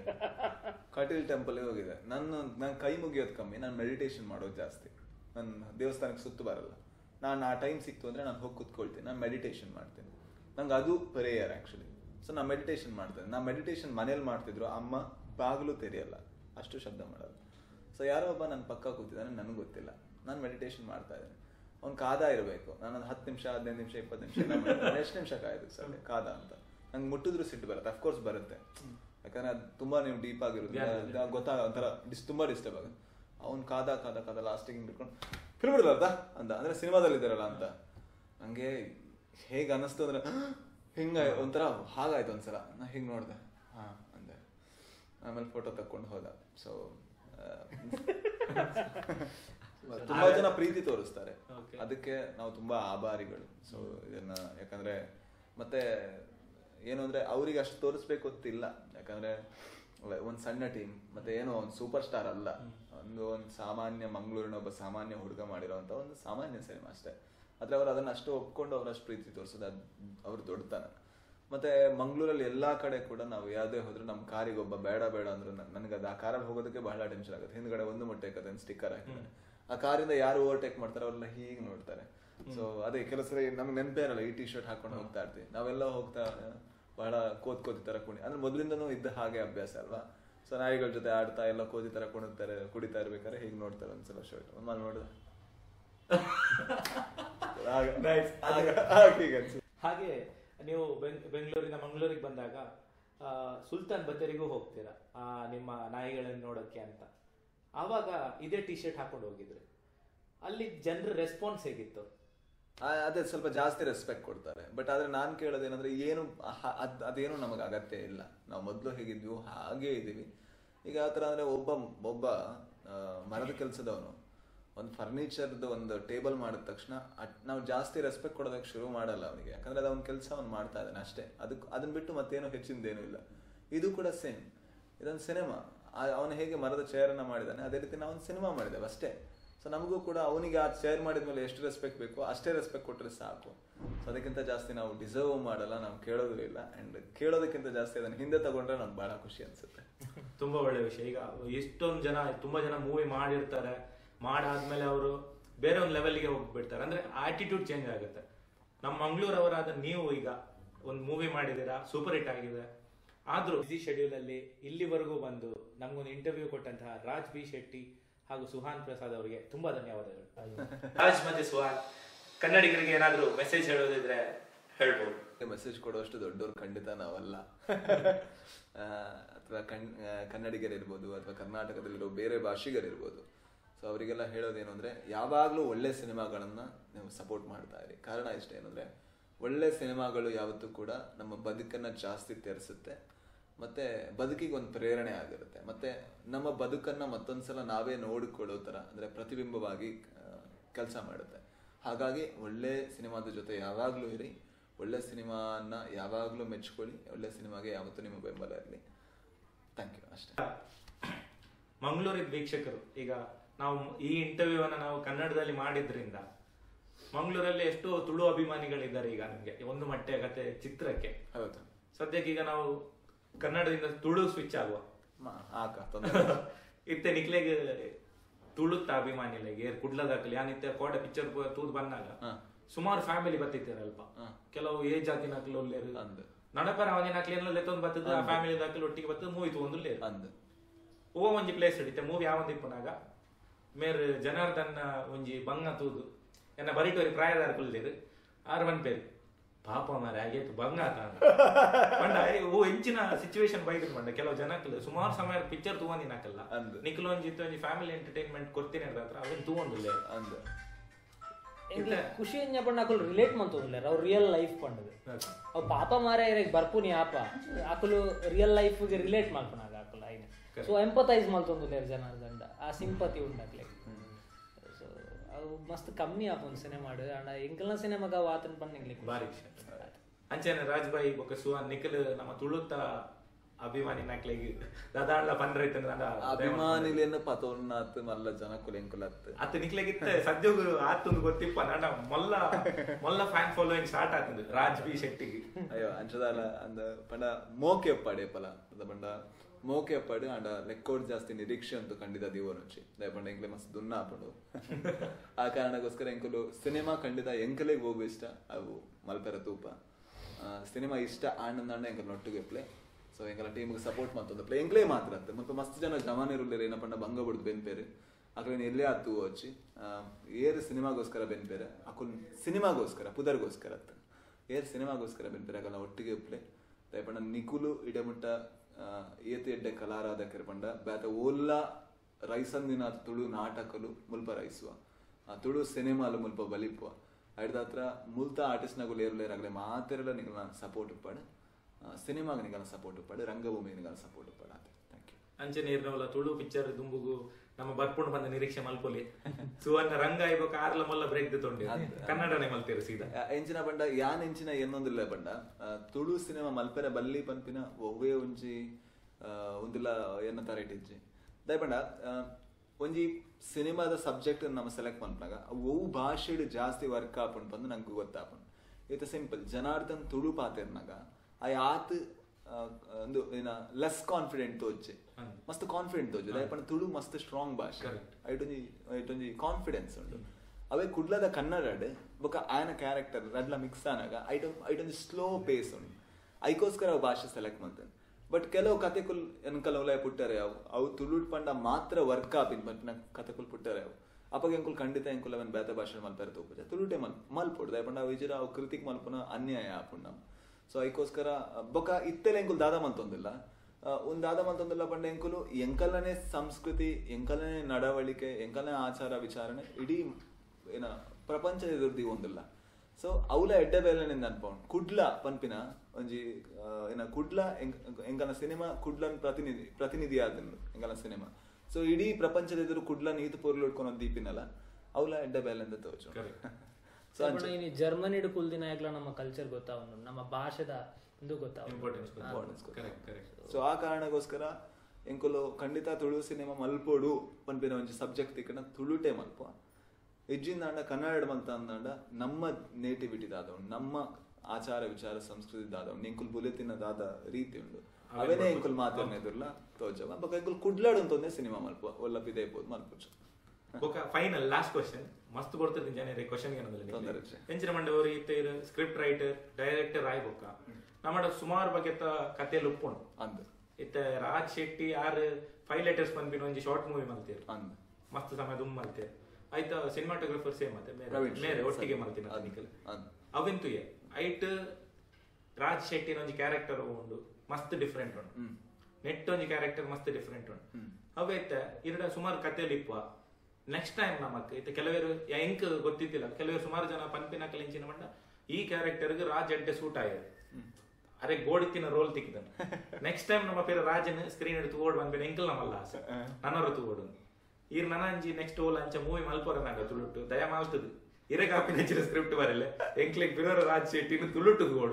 ಕಟೀಲ್ ಟೆಂಪಲ್ಗೆ ಹೋಗಿದೆ ನಾನು ನಾನು ಕೈ ಮುಗಿಯೋದು ಕಮ್ಮಿ ನಾನು ಮೆಡಿಟೇಷನ್ ಮಾಡೋದು ಜಾಸ್ತಿ ನನ್ನ ದೇವಸ್ಥಾನಕ್ಕೆ ಸುತ್ತು ಬರಲ್ಲ ನಾನು ಆ ಟೈಮ್ ಸಿಕ್ತು ಅಂದ್ರೆ ನಾನು ಹೋಗಿ ಕುತ್ಕೊಳ್ತೀನಿ ನಾನು ಮೆಡಿಟೇಷನ್ ಮಾಡ್ತೀನಿ ನಂಗೆ ಅದು ಪ್ರೇಯರ್ ಆ್ಯಕ್ಚುಲಿ ಸೊ ನಾನು ಮೆಡಿಟೇಷನ್ ಮಾಡ್ತೇನೆ ನಾನು ಮೆಡಿಟೇಷನ್ ಮನೇಲಿ ಮಾಡ್ತಿದ್ರು ಅಮ್ಮ ಬಾಗಿಲು ತೆರೆಯಲ್ಲ ಅಷ್ಟು ಶಬ್ದ ಮಾಡೋದು ಸೊ ಯಾರೋ ಒಬ್ಬ ನನ್ನ ಪಕ್ಕ ಕೂತಿದ್ದಾನೆ ನನಗೆ ಗೊತ್ತಿಲ್ಲ ನಾನು ಮೆಡಿಟೇಷನ್ ಮಾಡ್ತಾ ಇದ್ದೇನೆ ಅವ್ನು ಕಾದ ಇರಬೇಕು ನಾನು ಒಂದು ಹತ್ತು ನಿಮಿಷ ಹದಿನೈದು ನಿಮಿಷ ಇಪ್ಪತ್ತು ನಿಮಿಷ ಎಲ್ಲ ಮಾಡ್ತೀನಿ. ಎಷ್ಟು ನಿಮಿಷ ಕಾಯ್ದು ಸರ್ ಕಾದ ಅಂತ ನಂಗೆ ಮುಟ್ಟಿದ್ರು ಸಿಟ್ಟು ಬರುತ್ತೆ ಅಫ್ಕೋರ್ಸ್ ಬರುತ್ತೆ ಯಾಕಂದ್ರೆ ಅದು ತುಂಬಾ ನೀವು ಡೀಪ್ ಆಗಿರುತ್ತೆ ಗೊತ್ತಾಗ ಒಂಥರ ಡಿಸ್ ತುಂಬಾ ಡಿಸ್ಟರ್ಬ್ ಆಗುತ್ತೆ ಅವ್ನು ಕಾದ ಕಾದ ಕಾದ ಲಾಸ್ಟಿಗೆ ಹಿಂಗೆ ಬಿಟ್ಕೊಂಡು ಫಿಲ್ಮ್ ಬಿಡಲ್ಲ ಅಂತ ಅಂದ್ರೆ ಸಿನಿಮಾದಲ್ಲಿ ಇದ್ದಾರಲ್ಲ ಅಂತ ನಂಗೆ ಹೇಗೆ ಅನ್ನಿಸ್ತು ಅಂದ್ರೆ ಹಿಂಗ ಒಂಥರ ಹಾಗಾಯ್ತು ಒಂದ್ಸಲ ನಾ ಹಿಂಗ್ ನೋಡ್ದೆ ಹಾ ಅಂದೆ ಆಮೇಲೆ ಫೋಟೋ ತಕ್ಕೊಂಡು ಹೋದ ಸೊ ತುಂಬಾ ಜನ ಪ್ರೀತಿ ತೋರಿಸ್ತಾರೆ Okay. ಅದಕ್ಕೆ ನಾವು ತುಂಬಾ ಆಭಾರಿಗಳು ಸೊ ಇದನ್ನ ಯಾಕಂದ್ರೆ ಮತ್ತೆ ಏನು ಅಂದ್ರೆ ಅವ್ರಿಗೆ ಅಷ್ಟು ತೋರಿಸ್ಬೇಕು ಅಂತಿಲ್ಲ ಯಾಕಂದ್ರೆ ಒಂದ್ ಸಣ್ಣ ಟೀಮ್ ಮತ್ತೆ ಏನೋ ಒಂದು ಸೂಪರ್ ಸ್ಟಾರ್ ಅಲ್ಲ ಒಂದು ಒಂದು ಸಾಮಾನ್ಯ ಮಂಗಳೂರಿನ ಒಬ್ಬ ಸಾಮಾನ್ಯ ಹುಡುಗ ಮಾಡಿರೋಂಥ ಒಂದು ಸಾಮಾನ್ಯ ಸಿನಿಮಾ ಅಷ್ಟೇ ಆದ್ರೆ ಅವ್ರು ಅದನ್ನ ಅಷ್ಟು ಒಪ್ಕೊಂಡು ಅವ್ರ ಅಷ್ಟು ಪ್ರೀತಿ ತೋರಿಸೋದು ಅದು ಅವ್ರ ದೊಡ್ಡತನ ಮತ್ತೆ ಮಂಗಳೂರಲ್ಲಿ ಎಲ್ಲಾ ಕಡೆ ಕೂಡ ನಾವು ಯಾವುದೇ ಹೋದ್ರು ನಮ್ಮ ಕಾರಿಗೆ ಒಬ್ಬ ಬೇಡ ಬೇಡ ಅಂದ್ರು ನನಗೆ ಅದು ಆ ಕಾರಲ್ಲಿ ಹೋಗೋದಕ್ಕೆ ಬಹಳ ಟೆನ್ಷನ್ ಆಗುತ್ತೆ ಹಿಂದ್ಗಡೆ ಒಂದು ಮೊಟ್ಟೆ ಕತೆ ಸ್ಟಿಕ್ಕರ್ ಹಾಕಿದ್ದಾರೆ ಆ ಕಾರಿಂದ ಯಾರು ಓವರ್ಟೇಕ್ ಮಾಡ್ತಾರೆ ಅವ್ರೆಲ್ಲ ಹೀಗೆ ನೋಡ್ತಾರೆ ಸೊ ಅದೇ ಕೆಲವು ಸರಿ ನಮ್ಗೆ ನೆನಪೇ ಇರಲ್ಲ ಈ ಟಿ ಶರ್ಟ್ ಹಾಕೊಂಡು ಹೋಗ್ತಾ ಇರ್ತೀವಿ ನಾವೆಲ್ಲ ಹೋಗ್ತಾ ಬಹಳ ಕೋತ್ ಕೋತಿ ತರ ಕುಣಿ ಅಂದ್ರೆ ಮೊದ್ಲಿಂದನೂ ಇದ್ದ ಹಾಗೆ ಅಭ್ಯಾಸ ಅಲ್ವಾ ಸೊ ನಾಯಿಗಳ ಜೊತೆ ಆಡ್ತಾ ಎಲ್ಲ ಕೋತಿ ತರ ಕುಣಿತಾರೆ ಕುಡಿತಾ ಇರ್ಬೇಕಾದ್ರೆ ಹೀಗೆ ನೋಡ್ತಾರೆ ಒಂದ್ಸಲ ಶರ್ಟ್ ಒಂದ್ ನೋಡಿದ Nice. ಹೀಗೆ ಅನ್ಸುತ್ತೆ ಹಾಗೆ ನೀವು ಬೆಂಗ್- ಬೆಂಗಳೂರಿನ ಮಂಗಳೂರಿಗೆ ಬಂದಾಗ ಆ, ಸುಲ್ತಾನ್ ಬತ್ತೇರಿಗೂ ಹೋಗ್ತೀರಾ ಆ, ನಿಮ್ಮ ನಾಯಿಗಳನ್ನು ನೋಡೋಕ್ಕೆ ಅಂತ ಆವಾಗ ಇದೇ ಟಿ ಶರ್ಟ್ ಹಾಕೊಂಡು ಹೋಗಿದ್ರಿ ಅಲ್ಲಿ ಜನರ ರೆಸ್ಪಾನ್ಸ್ ಹೇಗಿತ್ತು ಆ, ಅದೇ ಸ್ವಲ್ಪ ಜಾಸ್ತಿ ರೆಸ್ಪೆಕ್ಟ್ ಕೊಡ್ತಾರೆ ಬಟ್ ಆದ್ರೆ ನಾನ್ ಕೇಳೋದೇನಂದ್ರೆ ಏನು ಹ- ಅದ್ ಅದೇನು ನಮಗೆ ಅಗತ್ಯ ಇಲ್ಲ ನಾವು ಮೊದಲು ಹೇಗಿದ್ವಿ ಹಾಗೇ ಇದೀವಿ ಈಗ ಆ ಥರ ಅಂದ್ರೆ ಒಬ್ಬ ಒಬ್ಬ ಆ, ಮರದ ಕೆಲಸದವನು ಒಂದು ಫರ್ನಿಚರ್ದು ಒಂದು ಟೇಬಲ್ ಮಾಡಿದ ತಕ್ಷಣ ಅಟ್- ನಾವು ಜಾಸ್ತಿ ರೆಸ್ಪೆಕ್ಟ್ ಕೊಡೋದಕ್ಕೆ ಶುರು ಮಾಡಲ್ಲ ಅವನಿಗೆ ಯಾಕಂದ್ರೆ ಅದು ಅವ್ನ ಕೆಲಸ ಅವ್ನು ಮಾಡ್ತಾ ಇದ್ದಾನೆ ಅಷ್ಟೇ ಅದಕ್ಕೆ ಅದನ್ನ ಬಿಟ್ಟು ಮತ್ತೇನು ಹೆಚ್ಚಿಂದೇನು ಇಲ್ಲ ಇದು ಕೂಡ ಸೇಮ್ ಇದೊಂದು ಸಿನಿಮಾ ಅವನು ಹೇಗೆ ಮರದ ಚೇರನ್ನ ಮಾಡಿದ್ದಾನೆ ಅದೇ ರೀತಿ ನಾವು ಒಂದು ಸಿನಿಮಾ ಮಾಡಿದ್ದೇವೆ ಅಷ್ಟೇ ಸೊ ನಮಗೂ ಕೂಡ ಅವನಿಗೆ ಆ ಚೇರ್ ಮಾಡಿದ್ಮೇಲೆ ಎಷ್ಟು ರೆಸ್ಪೆಕ್ಟ್ ಬೇಕು ಅಷ್ಟೇ ರೆಸ್ಪೆಕ್ಟ್ ಕೊಟ್ಟರೆ ಸಾಕು ಸೊ ಅದಕ್ಕಿಂತ ಜಾಸ್ತಿ ನಾವು ಡಿಸರ್ವ್ ಮಾಡಲ್ಲ ನಾವು ಕೇಳೋದು ಇಲ್ಲ ಅಂಡ್ ಕೇಳೋದಕ್ಕಿಂತ ಜಾಸ್ತಿ ಅದನ್ನ ಹಿಂದೆ ತಗೊಂಡ್ರೆ ನಮ್ಗೆ ಬಹಳ ಖುಷಿ ಅನ್ಸುತ್ತೆ ತುಂಬಾ ಒಳ್ಳೆ ವಿಷಯ ಈಗ ಎಷ್ಟೊಂದು ಜನ ತುಂಬಾ ಜನ ಮೂವಿ ಮಾಡಿರ್ತಾರೆ ಮಾಡಾದ್ಮೇಲೆ ಅವರು ಬೇರೆ ಒಂದು ಲೆವೆಲ್ಗೆ ಹೋಗ್ಬಿಡ್ತಾರೆ ಅಂದ್ರೆ ಆಟಿಟ್ಯೂಡ್ ಚೇಂಜ್ ಆಗುತ್ತೆ ನಮ್ಮ ಮಂಗಳೂರವರಾದ ನೀವು ಈಗ ಒಂದು ಮೂವಿ ಮಾಡಿದ್ದೀರಾ ಸೂಪರ್ ಹಿಟ್ ಆಗಿದೆ ಆದ್ರೂ ಬಿಸಿ ಶೆಡ್ಯೂಲ್ ಅಲ್ಲಿ ಇಲ್ಲಿವರೆಗೂ ಬಂದು ನಮ್ಗೊಂದು ಇಂಟರ್ವ್ಯೂ ಕೊಟ್ಟಂತಹ ರಾಜ್ ಬಿ ಶೆಟ್ಟಿ ಹಾಗೂ ಸುಹಾನ್ ಪ್ರಸಾದ್ ಅವರಿಗೆ ತುಂಬಾ ಧನ್ಯವಾದಗಳು ರಾಜ್ ಮತ್ತೆ ಸುಹಾನ್ ಕನ್ನಡಿಗರಿಗೆ ಏನಾದ್ರೂ ಮೆಸೇಜ್ ಹೇಳೋದಿದ್ರೆ ಹೇಳ್ಬೋದು ಮೆಸೇಜ್ ಕೊಡುವಷ್ಟು ದೊಡ್ಡವ್ರು ಖಂಡಿತ ನಾವಲ್ಲ ಅಥವಾ ಕಣ್ ಆ, ಕನ್ನಡಿಗರಿರ್ಬೋದು ಅಥವಾ ಕರ್ನಾಟಕದಲ್ಲಿರೋ ಬೇರೆ ಭಾಷಿಗರಿರ್ಬೋದು ಸೊ ಅವರಿಗೆಲ್ಲ ಹೇಳೋದೇನು ಅಂದ್ರೆ ಯಾವಾಗಲೂ ಒಳ್ಳೆ ಸಿನಿಮಾಗಳನ್ನ ನೀವು ಸಪೋರ್ಟ್ ಮಾಡ್ತಾ ಇರಿ ಕಾರಣ ಇಷ್ಟ ಏನಂದ್ರೆ ಒಳ್ಳೆ ಸಿನಿಮಾಗಳು ಯಾವತ್ತೂ ಕೂಡ ನಮ್ಮ ಬದುಕನ್ನ ಜಾಸ್ತಿ ತೆರೆಸುತ್ತೆ ಮತ್ತೆ ಬದುಕಿಗೆ ಒಂದು ಪ್ರೇರಣೆ ಆಗಿರುತ್ತೆ ಮತ್ತೆ ನಮ್ಮ ಬದುಕನ್ನ ಮತ್ತೊಂದ್ಸಲ ನಾವೇ ನೋಡಿಕೊಳ್ಳೋ ತರ ಅಂದ್ರೆ ಪ್ರತಿಬಿಂಬವಾಗಿ ಕೆಲಸ ಮಾಡುತ್ತೆ ಹಾಗಾಗಿ ಒಳ್ಳೆ ಸಿನಿಮಾದ ಜೊತೆ ಯಾವಾಗಲೂ ಇರಿ ಒಳ್ಳೆ ಸಿನಿಮಾನ ಯಾವಾಗಲೂ ಮೆಚ್ಕೊಳ್ಳಿ ಒಳ್ಳೆ ಸಿನಿಮಾಗೆ ಯಾವತ್ತೂ ನಿಮ್ಮ ಬೆಂಬಲ ಇರಲಿ ಥ್ಯಾಂಕ್ ಯು ಅಷ್ಟೇ ಮಂಗಳೂರಿನ ವೀಕ್ಷಕರು ಈಗ ನಾವು ಈ ಇಂಟರ್ವ್ಯೂವನ್ನ ನಾವು ಕನ್ನಡದಲ್ಲಿ ಮಾಡಿದ್ರಿಂದ ಮಂಗಳೂರಲ್ಲಿ ಎಷ್ಟೋ ತುಳು ಅಭಿಮಾನಿಗಳಿದ್ದಾರೆ ಈಗ ನಮ್ಗೆ ಒಂದು ಮಟ್ಟೆ ಕತೆ ಚಿತ್ರಕ್ಕೆ ಹೌದು ಸದ್ಯಕ್ಕೆ ಈಗ ನಾವು ಕನ್ನಡದಿಂದ ತುಳು ಸ್ವಿಚ್ ಆಗುವ ಮ- ಆಕ ತೊಂದ್ರೆ ಇಲ್ಲ. ಇತ್ತೆ ನಿಕ್ಲೆಗ್ ತುಳುತ್ತ ಅಭಿಮಾನಿಗಳಿಗೆ ಕುಡ್ಲದಾಕಲಿ ಯಾನಿತ್ಯ ಕೋಟೆ ಪಿಕ್ಚರ್ ತೂದ್ ಬಂದಾಗ ಹ. ಸುಮಾರು ಫ್ಯಾಮಿಲಿ ಬತ್ತಿದ್ದಾರೆ ಅಲ್ಪ ಹ. ಕೆಲವು ಏಜ್ ಜಾತಿನ ಹಾಕಲು ಒಳ್ಳೆರು ಅಂದ್ ನಡಪರ ಅವನಿನ ಹಾಕಲಿ ಎಲ್ಲ ಲೆತ್ತೊಂದು ಬತ್ತದ ಆ ಫ್ಯಾಮಿಲಿ ಹಾಕಲಿ ಒಟ್ಟಿಗೆ ಬತ್ತದ ಮೂವಿ ತಗೊಂಡು ಲೇರು ಅಂದ್ ಓ ಒಂಜಿ ಪ್ಲೇಸ್ ಹಿಡಿತೆ ಮೂವಿ ಯಾವಂದು ಇಪ್ಪನಾಗ ಮೇರ್ ಜನಾರ್ದನ್ ಒಂಜಿ ಬಂಗ ತೂದು ಎನ್ನ ಬರಿಟೋರಿ ಪ್ರಾಯದಾರ ಕುಲ್ಲೇರು ಆರು ಮನ್ ಪೇರು ಪಾಪ ಮಾರ ಆಗೇತು ಬಂಗ ಆತ ಪಂಡ ಓ ಎಂಚಿನ ಸಿಚುವೇಶನ್ ಬೈದ್ರು ಮಂಡ ಕೆಲವು ಜನಕ್ಕಲ್ಲ ಸುಮಾರು ಸಮಯ ಪಿಕ್ಚರ್ ತಗೊಂಡಿನ ಹಾಕಲ್ಲ ಅಂದ್. ನಿಖಲ್ ಒಂಜಿ ಒಂಜಿ ಫ್ಯಾಮಿಲಿ ಎಂಟರ್ಟೈನ್ಮೆಂಟ್ ಕೊಡ್ತೀನಿ ಅಂತ ಹತ್ರ ಅವನ್ ತಗೊಂಡಿಲ್ಲ ಅಂದ್ ಎಂಕ್ಲೆ ಖುಷಿ ಎಂಜ ಪಂಡ ಅಕುಲು ರಿಲೇಟ್ ಮಂತೋದಿಲ್ಲ ಅವ್ರು ರಿಯಲ್ ಲೈಫ್ ಪಂಡದು ಅವ್ ಪಾಪ ಮಾರ ಇರಕ್ ಬರ್ಪುನಿ ಆಪ ಅಕುಲು ರಿಯಲ್ ಲೈಫ್ ಗೆ ರಿಲೇಟ್ ಮಾಡ್ಕೊನಾಗ ಅಕುಲು ಐನೆ ಸೊ ಎಂಪತೈಸ್ ಮಲ್ತೊಂದುಲ್ಲೇರ್ ಜನಾರ್ದಂಡ ಆ ಸಿಂಪತಿ ಉಂಡಾಕ್ಲೆ ಸೊ ಅವು ಮಸ್ತ್ ಕಮ್ಮಿ ಆಪೊಂದು ಸಿನಿಮಾಡು ಅಂಡ ಎಂಕಲ್ನ ಸಿನಿಮಾಗ ವಾತನ್ ಪಂಡ್ ಬಾರಿ ಅಂಚನೆ ರಾಜ್ಬಾಯಿ ಬೊಕ್ಕ ಸುವನ್ ನಿಖಲ್ ನಮ್ಮ ತುಳುತ್ತ ಅಭಿಮಾನಿ ನಾಕ್ಲೆಗ್ ದಾದಾಂಡ್ಲ ಪನ್ ರೈತಂದ್ರ ಅಭಿಮಾನಿಲೇನ ಪತೋನ್ನಾತ್ ಮಲ್ಲ ಜನ ಕುಲೆಂಕುಲತ್ ಅತ್ತ ನಿಕ್ಲೆಗಿತ್ತ ಸದ್ಯಗೂ ಆತೊಂದು ಗೊತ್ತಿಪ್ಪ ನಾಡ ಮೊಲ್ಲ ಮೊಲ್ಲ ಫ್ಯಾನ್ ಫಾಲೋಯಿಂಗ್ ಸ್ಟಾರ್ಟ್ ಆಗ್ತದೆ ರಾಜ್ ಬಿ ಶೆಟ್ಟಿಗೆ ಅಯ್ಯೋ ಅಂಚದಾಲ ಅಂದ ಪಂಡ ಮೋಕೆ ಪಡೆ ಪಲ ಅದ ಪಂಡ ಮೋಕೆ ಪಡು ಅಂಡ ಲೆಕ್ಕೋಡ್ ಜಾಸ್ತಿ ನಿರೀಕ್ಷೆ ಅಂತೂ ಖಂಡಿತ ದೀವ ನುಚ್ಚಿ ಪಂಡ ಎಂಕ್ಲೆ ಮಸ್ತ್ ದುನ್ನ ಆಪಡು ಆ ಕಾರಣಕ್ಕೋಸ್ಕರ ಎಂಕಲು ಸಿನಿಮಾ ಖಂಡಿತ ಎಂಕಲೆಗ್ ಹೋಗು ಇಷ್ಟ ಅವು ಮಲ್ಪೆರ ತೂಪ ಸಿನಿಮಾ ಇಷ್ಟ ಆನಂದ ಅಂಡ ಎಂಕಲ್ ನೊಟ್ಟಿಗೆ ಪ್ಲೇ ಸೊ ಎಂಕಲ ಟೀಮ್ಗೆ ಸಪೋರ್ಟ್ ಮತ್ತೊಂದು ಪ್ಲೇ ಎಂಕ್ಲೇ ಮಾತ್ರ ಅತ್ತೆ ಮತ್ತೆ ಮಸ್ತ್ ಜನ ಜಮಾನಿರುಳ್ಳೇರು ಏನ ಪಂಡ ಭಂಗ ಬಿಡ್ದು ಬೆನ್ಪೇರು ಅಕಲೇನು ಎಲ್ಲೇ ಆತು వచ్చి ಏರ್ ಸಿನಿಮಾಗೋಸ್ಕರ ಬೆನ್ಪೇರೆ ಅಕುಲ್ ಸಿನಿಮಾಗೋಸ್ಕರ ಪುದರ್ಗೋಸ್ಕರ ಅತ್ತ ಏರ್ ಸಿನಿಮಾಗೋಸ್ಕರ ಬೆನ್ಪೇರೆ ಅಕಲ್ಲ ಒಟ್ಟಿಗೆ ಉಪ್ಲೆ ದಯಪಂಡ ನಿಕುಲು ಇಡಮುಟ್ಟ ಏತಿ ಎಡ್ಡೆ ಕಲಾರಾಧಕರು ಪಂಡ ಬ್ಯಾತ ಓಲ್ಲ ರೈಸಂದಿನ ತುಳು ನಾಟಕಲು ಮುಲ್ಪ ರೈಸುವ ಆ ತುಳು ಸಿನಿಮಾಲು ಮುಲ್ಪ ಬಲಿಪುವ ಐಡ್ದ ಹತ್ರ ಮುಲ್ತ ಆರ್ಟಿಸ್ಟ್ನಾಗು ಲೇರು ಲೇರಾಗಲೇ ಮಾತೆರಲ ನಿಗಲ ಸಪೋರ್ಟ್ ಉಪ್ಪಾಡು ಸಿನಿಮಾಗ ನಿಗಲ ಸಪೋರ್ಟ್ ಉಪ್ಪಾಡು ರಂಗಭೂಮಿ ನಿಗಲ ಸಪೋರ್ಟ್ ಉಪ್ಪಾಡು ಅದೇ ಥ್ಯಾಂಕ್ ಯು ಅಂಚನೆ ಇರ್ನವಲ್ಲ ತುಳು ಪಿಕ್ಚರ್ ದುಂಬುಗು ನಮ್ಮ ಬರ್ಪುಂಡು ಬಂದ ನಿರೀಕ್ಷೆ ಮಲ್ಪೊಲಿ ಸುವರ್ಣ ರಂಗ ಇವಾಗ ಆರ್ಲ ಮೊಲ್ಲ ಬ್ರೇಕ್ ತೊಂಡಿ ಕನ್ನಡನೆ ಮಲ್ತೀರು ಸೀದಾ ಆ, ಎಂಚಿನ ಬಂಡ ಯಾನ್ ಎಂಚಿನ ಏನೊಂದಿಲ್ಲ ಬಂಡ ಆ, ತುಳು ಸಿನಿಮಾ ಮಲ್ಪೆರ ಬಲ್ಲಿ ಪನ್ಪಿನ ಒವ್ವೇ ಒಂಜಿ ಆ, ಒಂದಿಲ್ಲ ಎನ್ನ ತರ ಇಟ್ಟಿಜ್ಜಿ ದಯಪಂಡ ಆ, ಒಂಜಿ ಸಿನಿಮಾದ ಸಬ್ಜೆಕ್ಟ್ ನಮ್ಮ ಸೆಲೆಕ್ಟ್ ಮನ್ಪನಾಗ ಒವು ಭಾಷೆಡ್ ಜಾಸ್ತಿ ವರ್ಕ್ ಆಪುಂಡ್ ಬಂದು ನಂಗೆ ಗೊತ್ತಾಪುಂಡ್ ಇತ ಸಿಂಪಲ್ ಜನಾರ್ದನ್ ತುಳು ಪಾತೆರ್ನಾಗ ಆ ಆತ್ ಆ, ಒಂದು ಏನ ಲೆಸ್ ಕಾನ್ಫಿಡೆಂಟ್ ತೋಜೆ ಹ್ಮ್. ಮಸ್ತ್ ಕಾನ್ಫಿಡೆಂಟ್ ತೋಜೆ ದಯಪಂಡ ತುಳು ಮಸ್ತ್ ಸ್ಟ್ರಾಂಗ್ ಭಾಷೆ Correct. ಐಟೊಂಜಿ ಐಟೊಂಜಿ ಕಾನ್ಫಿಡೆನ್ಸ್ ಉಂಟು ಅವೇ ಕುಡ್ಲದ ಕನ್ನಡಡ್ ಬೊಕ ಆಯನ ಕ್ಯಾರೆಕ್ಟರ್ ರಡ್ಲ ಮಿಕ್ಸ್ ಆನಾಗ ಐಟ ಐಟೊಂಜಿ ಸ್ಲೋ ಪೇಸ್ ಉಂಟು ಐಕೋಸ್ಕರ ಅವು ಭಾಷೆ ಸೆಲೆಕ್ಟ್ ಮಾಡ್ತೇನೆ ಬಟ್ ಕೆಲವು ಕತೆಕುಲ್ ಎನ್ಕಲ್ ಅವಲಯ ಪುಟ್ಟರೆ ಅವು ಅವು ತುಳುಡ್ ಪಂಡ ಮಾತ್ರ ವರ್ಕ್ ಆಪಿನ್ ಬಟ್ ನಂಗೆ ಕತೆಕುಲ್ ಪುಟ್ಟರೆ ಅವು ಅಪ್ಪಗೆ ಎಂಕುಲ್ ಖಂಡಿತ ಎಂಕುಲ್ ಅವನ್ ಬೇತ ಭಾಷೆ ಮಲ್ಪೆರೆ ತೋಪುಜ ತುಳುಟೆ ಮಲ್ ಮಲ್ಪೊಡು ದಯಪಂಡ ಅವು ಇಜಿರ ಅವು ಕೃತಿಕ್ ಮಲ್ಪುನ ಅನ್ಯಾಯ ಆಪುಂಡ್ ನಮ್ ಸೊ ಐಕೋಸ್ಕರ ಬೊಕ ಇತ್ತೆಲೆ ಎಂಕುಲ್ ದಾದ ಮಂತೊಂದಿಲ್ಲ ಆ, ಒಂದ್ ದಾದ ಮಂತೊಂದಿಲ್ಲ ಪಂಡ ಎಂಕುಲು ಎಂಕಲನೆ ಸಂಸ್ಕೃತಿ ಎಂಕಲನೆ ನಡವಳಿಕೆ ಎಂಕಲನೆ ಆಚಾರ ವಿಚಾರಣೆ ಇಡೀ ಏನ ಪ್ರಪಂಚದ ಎದುರ್ದಿ ಒಂದಿಲ್ಲ ಸೊ ಅವಲ ಎಡ್ಡೆ ಬೇಲೆನಿಂದ ಅನ್ಪೌಂಡ್ ಕುಡ್ಲ ಪನ್ಪಿನ ಒಂಜಿ ಆ, ಏನ ಕುಡ್ಲ ಎಂಕ್- ಎಂಕಲ್ನ ಸಿನಿಮಾ ಕುಡ್ಲನ್ ಪ್ರತಿನಿಧಿ ಪ್ರತಿನಿಧಿ ಆದನು ಎಂಕಲ್ನ ಸಿನಿಮಾ ಸೊ ಇಡೀ ಪ್ರಪಂಚದ ಎದುರು ಕುಡ್ಲ ನೀತು ಪೊರ್ಲು ಇಟ್ಕೊಂಡು ದೀಪಿನಲ್ಲ ಅವಲ ಎಡ್ಡೆ ಬೇಲೆಂದ ತೋಚು Correct. ಸೊ ಅಂಚೆ ಇನ್ನು ಜರ್ಮನಿಡ್ ಕುಲ್ದಿನ ಆಗ್ಲ ನಮ್ಮ ಕಲ್ಚರ್ ಗೊತ್ತಾವನು ನಮ್ಮ ಭಾಷೆದ ಇದು ಗೊತ್ತಾವ ಇಂಪಾರ್ಟೆನ್ಸ್ Importance ಗೊತ್ತು. ಕರೆಕ್ಟ್ ಕರೆಕ್ಟ್ ಸೊ ಆ ಕಾರಣಕ್ಕೋಸ್ಕರ ಎಂಕುಲು ಖಂಡಿತ ತುಳು ಸಿನಿಮಾ ಮಲ್ಪೋಡು ಪನ್ಪಿನ ಒಂಜಿ ಸಬ್ಜೆಕ್ಟ್ ತಿಕ್ಕನ ತುಳುಟೆ ಮಲ್ಪ ಇಜ್ಜಿಂದ ಅಂಡ ಕನ್ನಡ ಮಂತ ಅಂದಾಂಡ ನಮ್ಮ ನೇಟಿವಿಟಿ ದಾದ ಉಂಡು ನಮ್ಮ ಆಚಾರ ವಿಚಾರ ಸಂಸ್ಕೃತಿ ದಾದ ಉಂಡು ಎಂಕುಲ್ ಬುಲೆತಿನ ದಾದ ರೀತಿ ಉಂಡು ಅವೇನೇ ಎಂಕುಲ್ ಮಾತಾಡ್ನ ಎದುರ್ಲ ತೋಜವ ಬೊಕ ಎಂಕುಲ್ ಕುಡ್ಲಾಡು ಅಂತೊಂದೇ ಸಿನಿಮಾ ಮಲ್ಪ ಒಲ್ಲ ಪಿದೆ ಇರ್ಬೋದು ಮಲ್ಪುಚು ಬೊಕ ಫೈನಲ್ ಲಾಸ್ಟ್ ಕ್ವಶನ್ ಮಸ್ತ್ ಕೊಡ್ತಿರ್ತೀನಿ ಜನ ಕ್ವಶನ್ ತೊಂದರೆ ಇಲ್ಲ. ಎಂಚಿನ ಮಂಡವರು ಇತ್ತ ಇರು ಸ್ಕ್ರಿಪ್ಟ್ ರೈಟರ್ ಡೈರೆಕ್ಟರ್ ಆಯ್ ಬೊಕ್ಕ ನಮ್ಮ ಸುಮಾರು ಬಗ್ಗೆ ಕಥೆಯಲ್ಲಿ ಉಪ್ಪುಂಡು ಅಂದ್ ಇತ್ತ Raj Shetty R five letters ಬಂದ್ಬಿಟ್ಟು ಒಂಜಿ ಶಾರ್ಟ್ ಮೂವಿ ಮಲ್ತೀರು ಅಂದ್ ಮಸ್ತ್ ಸಮಯ ದುಮ್ ಮಲ್ತೀರು ಆಯ್ತಾ ಸಿನಿಮಾಟೋಗ್ರಫರ್ ಸೇಮ್ ಮತ್ತೆ ಮೇರೆ ಪ್ರವೀಣ್ ಮೇರೆ ಶೆಟ್ಟಿ, ಒಟ್ಟಿಗೆ ಸರಿ. ಮಲ್ತೀನಿ ಅಂದ್ ಅದಕ್ಕೆ ಅಂದ್ ಅವಿಂತು ಎ ಐಟ್ ರಾಜ್ ಶೆಟ್ಟಿನ ಒಂಜಿ ಕ್ಯಾರೆಕ್ಟರ್ ಉಂಡು ಮಸ್ತ್ ಡಿಫ್ರೆಂಟ್ ಉಂಡು ಹ್ಮ್ ನೆಟ್ ಒಂಜಿ ಕ್ಯಾರೆಕ್ಟರ್ ಮಸ್ತ್ ಡಿಫ್ರೆಂಟ್ ಉಂಡು ಹ್ಮ್ ಅವೈತ ಇರಡ ಸುಮಾರು ಕಥೆಯಲ್ಲಿ ಇಪ್ಪ ನೆಕ್ಸ್ಟ್ ಟೈಮ್ ನಮಕ್ ಇತ್ತ ಕೆಲವರು ಎಂಕ್ ಗೊತ್ತಿದ್ದಿಲ್ಲ ಕೆಲವರು ಸುಮಾರು ಜನ ಪನ್ಪಿನ ಕಲಿಂಚಿನ ಮಂಡ ಈ ಕ್ಯಾರೆಕ್ಟರ್ಗೆ ರಾಜ್ ಅಡ್ಡೆ ಸೂಟ್ ಆಯ್ತು ಅರೆ ಗೋಡಿತ್ತಿನ ರೋಲ್ ತಿಕ್ಕಿದನು ನೆಕ್ಸ್ಟ್ ಟೈಮ್ ನಮ್ಮ ಪೇರು ರಾಜನ್ ಸ್ಕ್ರೀನ್ ಹಿಡಿದು ಓಡ್ ಬಂದ್ಬೇನೆ ಎಂಕಲ್ ನಮ್ಮಲ್ಲ ಆಸೆ ನನ್ನವರು ತೂಗೋಡು ಈರ್ ನನಂಜಿ ನೆಕ್ಸ್ಟ್ ಓಲ್ ಅಂಚ ಮೂವಿ ಮಲ್ಪೋರ ನಾಗ ತುಳುಟ್ಟು ದಯ ಮಾಲ್ತದು ಇರೆ ಕಾಪಿ ನೆಚ್ಚಿನ ಸ್ಕ್ರಿಪ್ಟ್ ಬರಲ್ಲ ಎಂಕ್ಲೆಗ್ ಬಿರೋರ ರಾಜ್ ಶೆಟ್ಟಿನ ತುಳುಟ್ಟು ಓಡು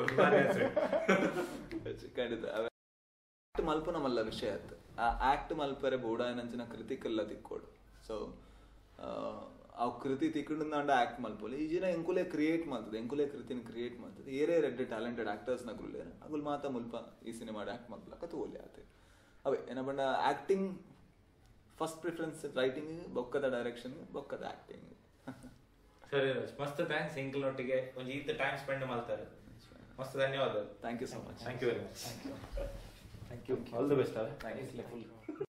ಖಂಡಿತ ಆಕ್ಟ್ ಮಲ್ಪನ ಮಲ್ಲ ವಿಷಯ ಆಯ್ತು ಆ ಆಕ್ಟ್ ಮಲ್ಪರೆ ಬೋಡಾಯನಂಚಿನ ಕ್ರಿಟಿಕಲ್ಲ ತಿಕ್ಕೋಡು ಸೊ ಆ ಕೃತಿ ತಿಕ್ಕಂಡ ಆಕ್ಟ್ ಮಲ್ಪೊಲಿ ಈಜಿನ ಎಂಕುಲೆ ಕ್ರಿಯೇಟ್ ಮಾಡ್ತದೆ ಎಂಕುಲೆ ಕೃತಿನ ಕ್ರಿಯೇಟ್ ಮಾಡ್ತದೆ ಏರೇ ರೆಡ್ ಟ್ಯಾಲೆಂಟೆಡ್ ಆಕ್ಟರ್ಸ್ ನ ಗುಲ್ಲೆ ಅಗುಲ್ ಮಾತ ಮುಲ್ಪ ಈ ಸಿನಿಮಾಡ್ ಆಕ್ಟ್ ಮಲ್ಪಲಕ ತೋಲೆ ಆತೆ ಅವೇ ಏನ ಬಂಡ ಆಕ್ಟಿಂಗ್ ಫಸ್ಟ್ ಪ್ರಿಫರೆನ್ಸ್ ರೈಟಿಂಗ್ ಬೊಕ್ಕದ ಡೈರೆಕ್ಷನ್ ಬೊಕ್ಕದ ಆಕ್ಟಿಂಗ್ ಸರಿ ರಾಜ್ ಮಸ್ತ್ ಥ್ಯಾಂಕ್ಸ್ ಎಂಕಲ್ನೊಟ್ಟಿಗೆ ಒಂದು ಈತ ಟೈಮ್ ಸ್ಪೆಂಡ್ ಮಾಡ್ತಾರೆ ಮಸ್ತ್ ಧನ್ಯವಾದ thank you so much thank you very much thank you all the best Thank you. Full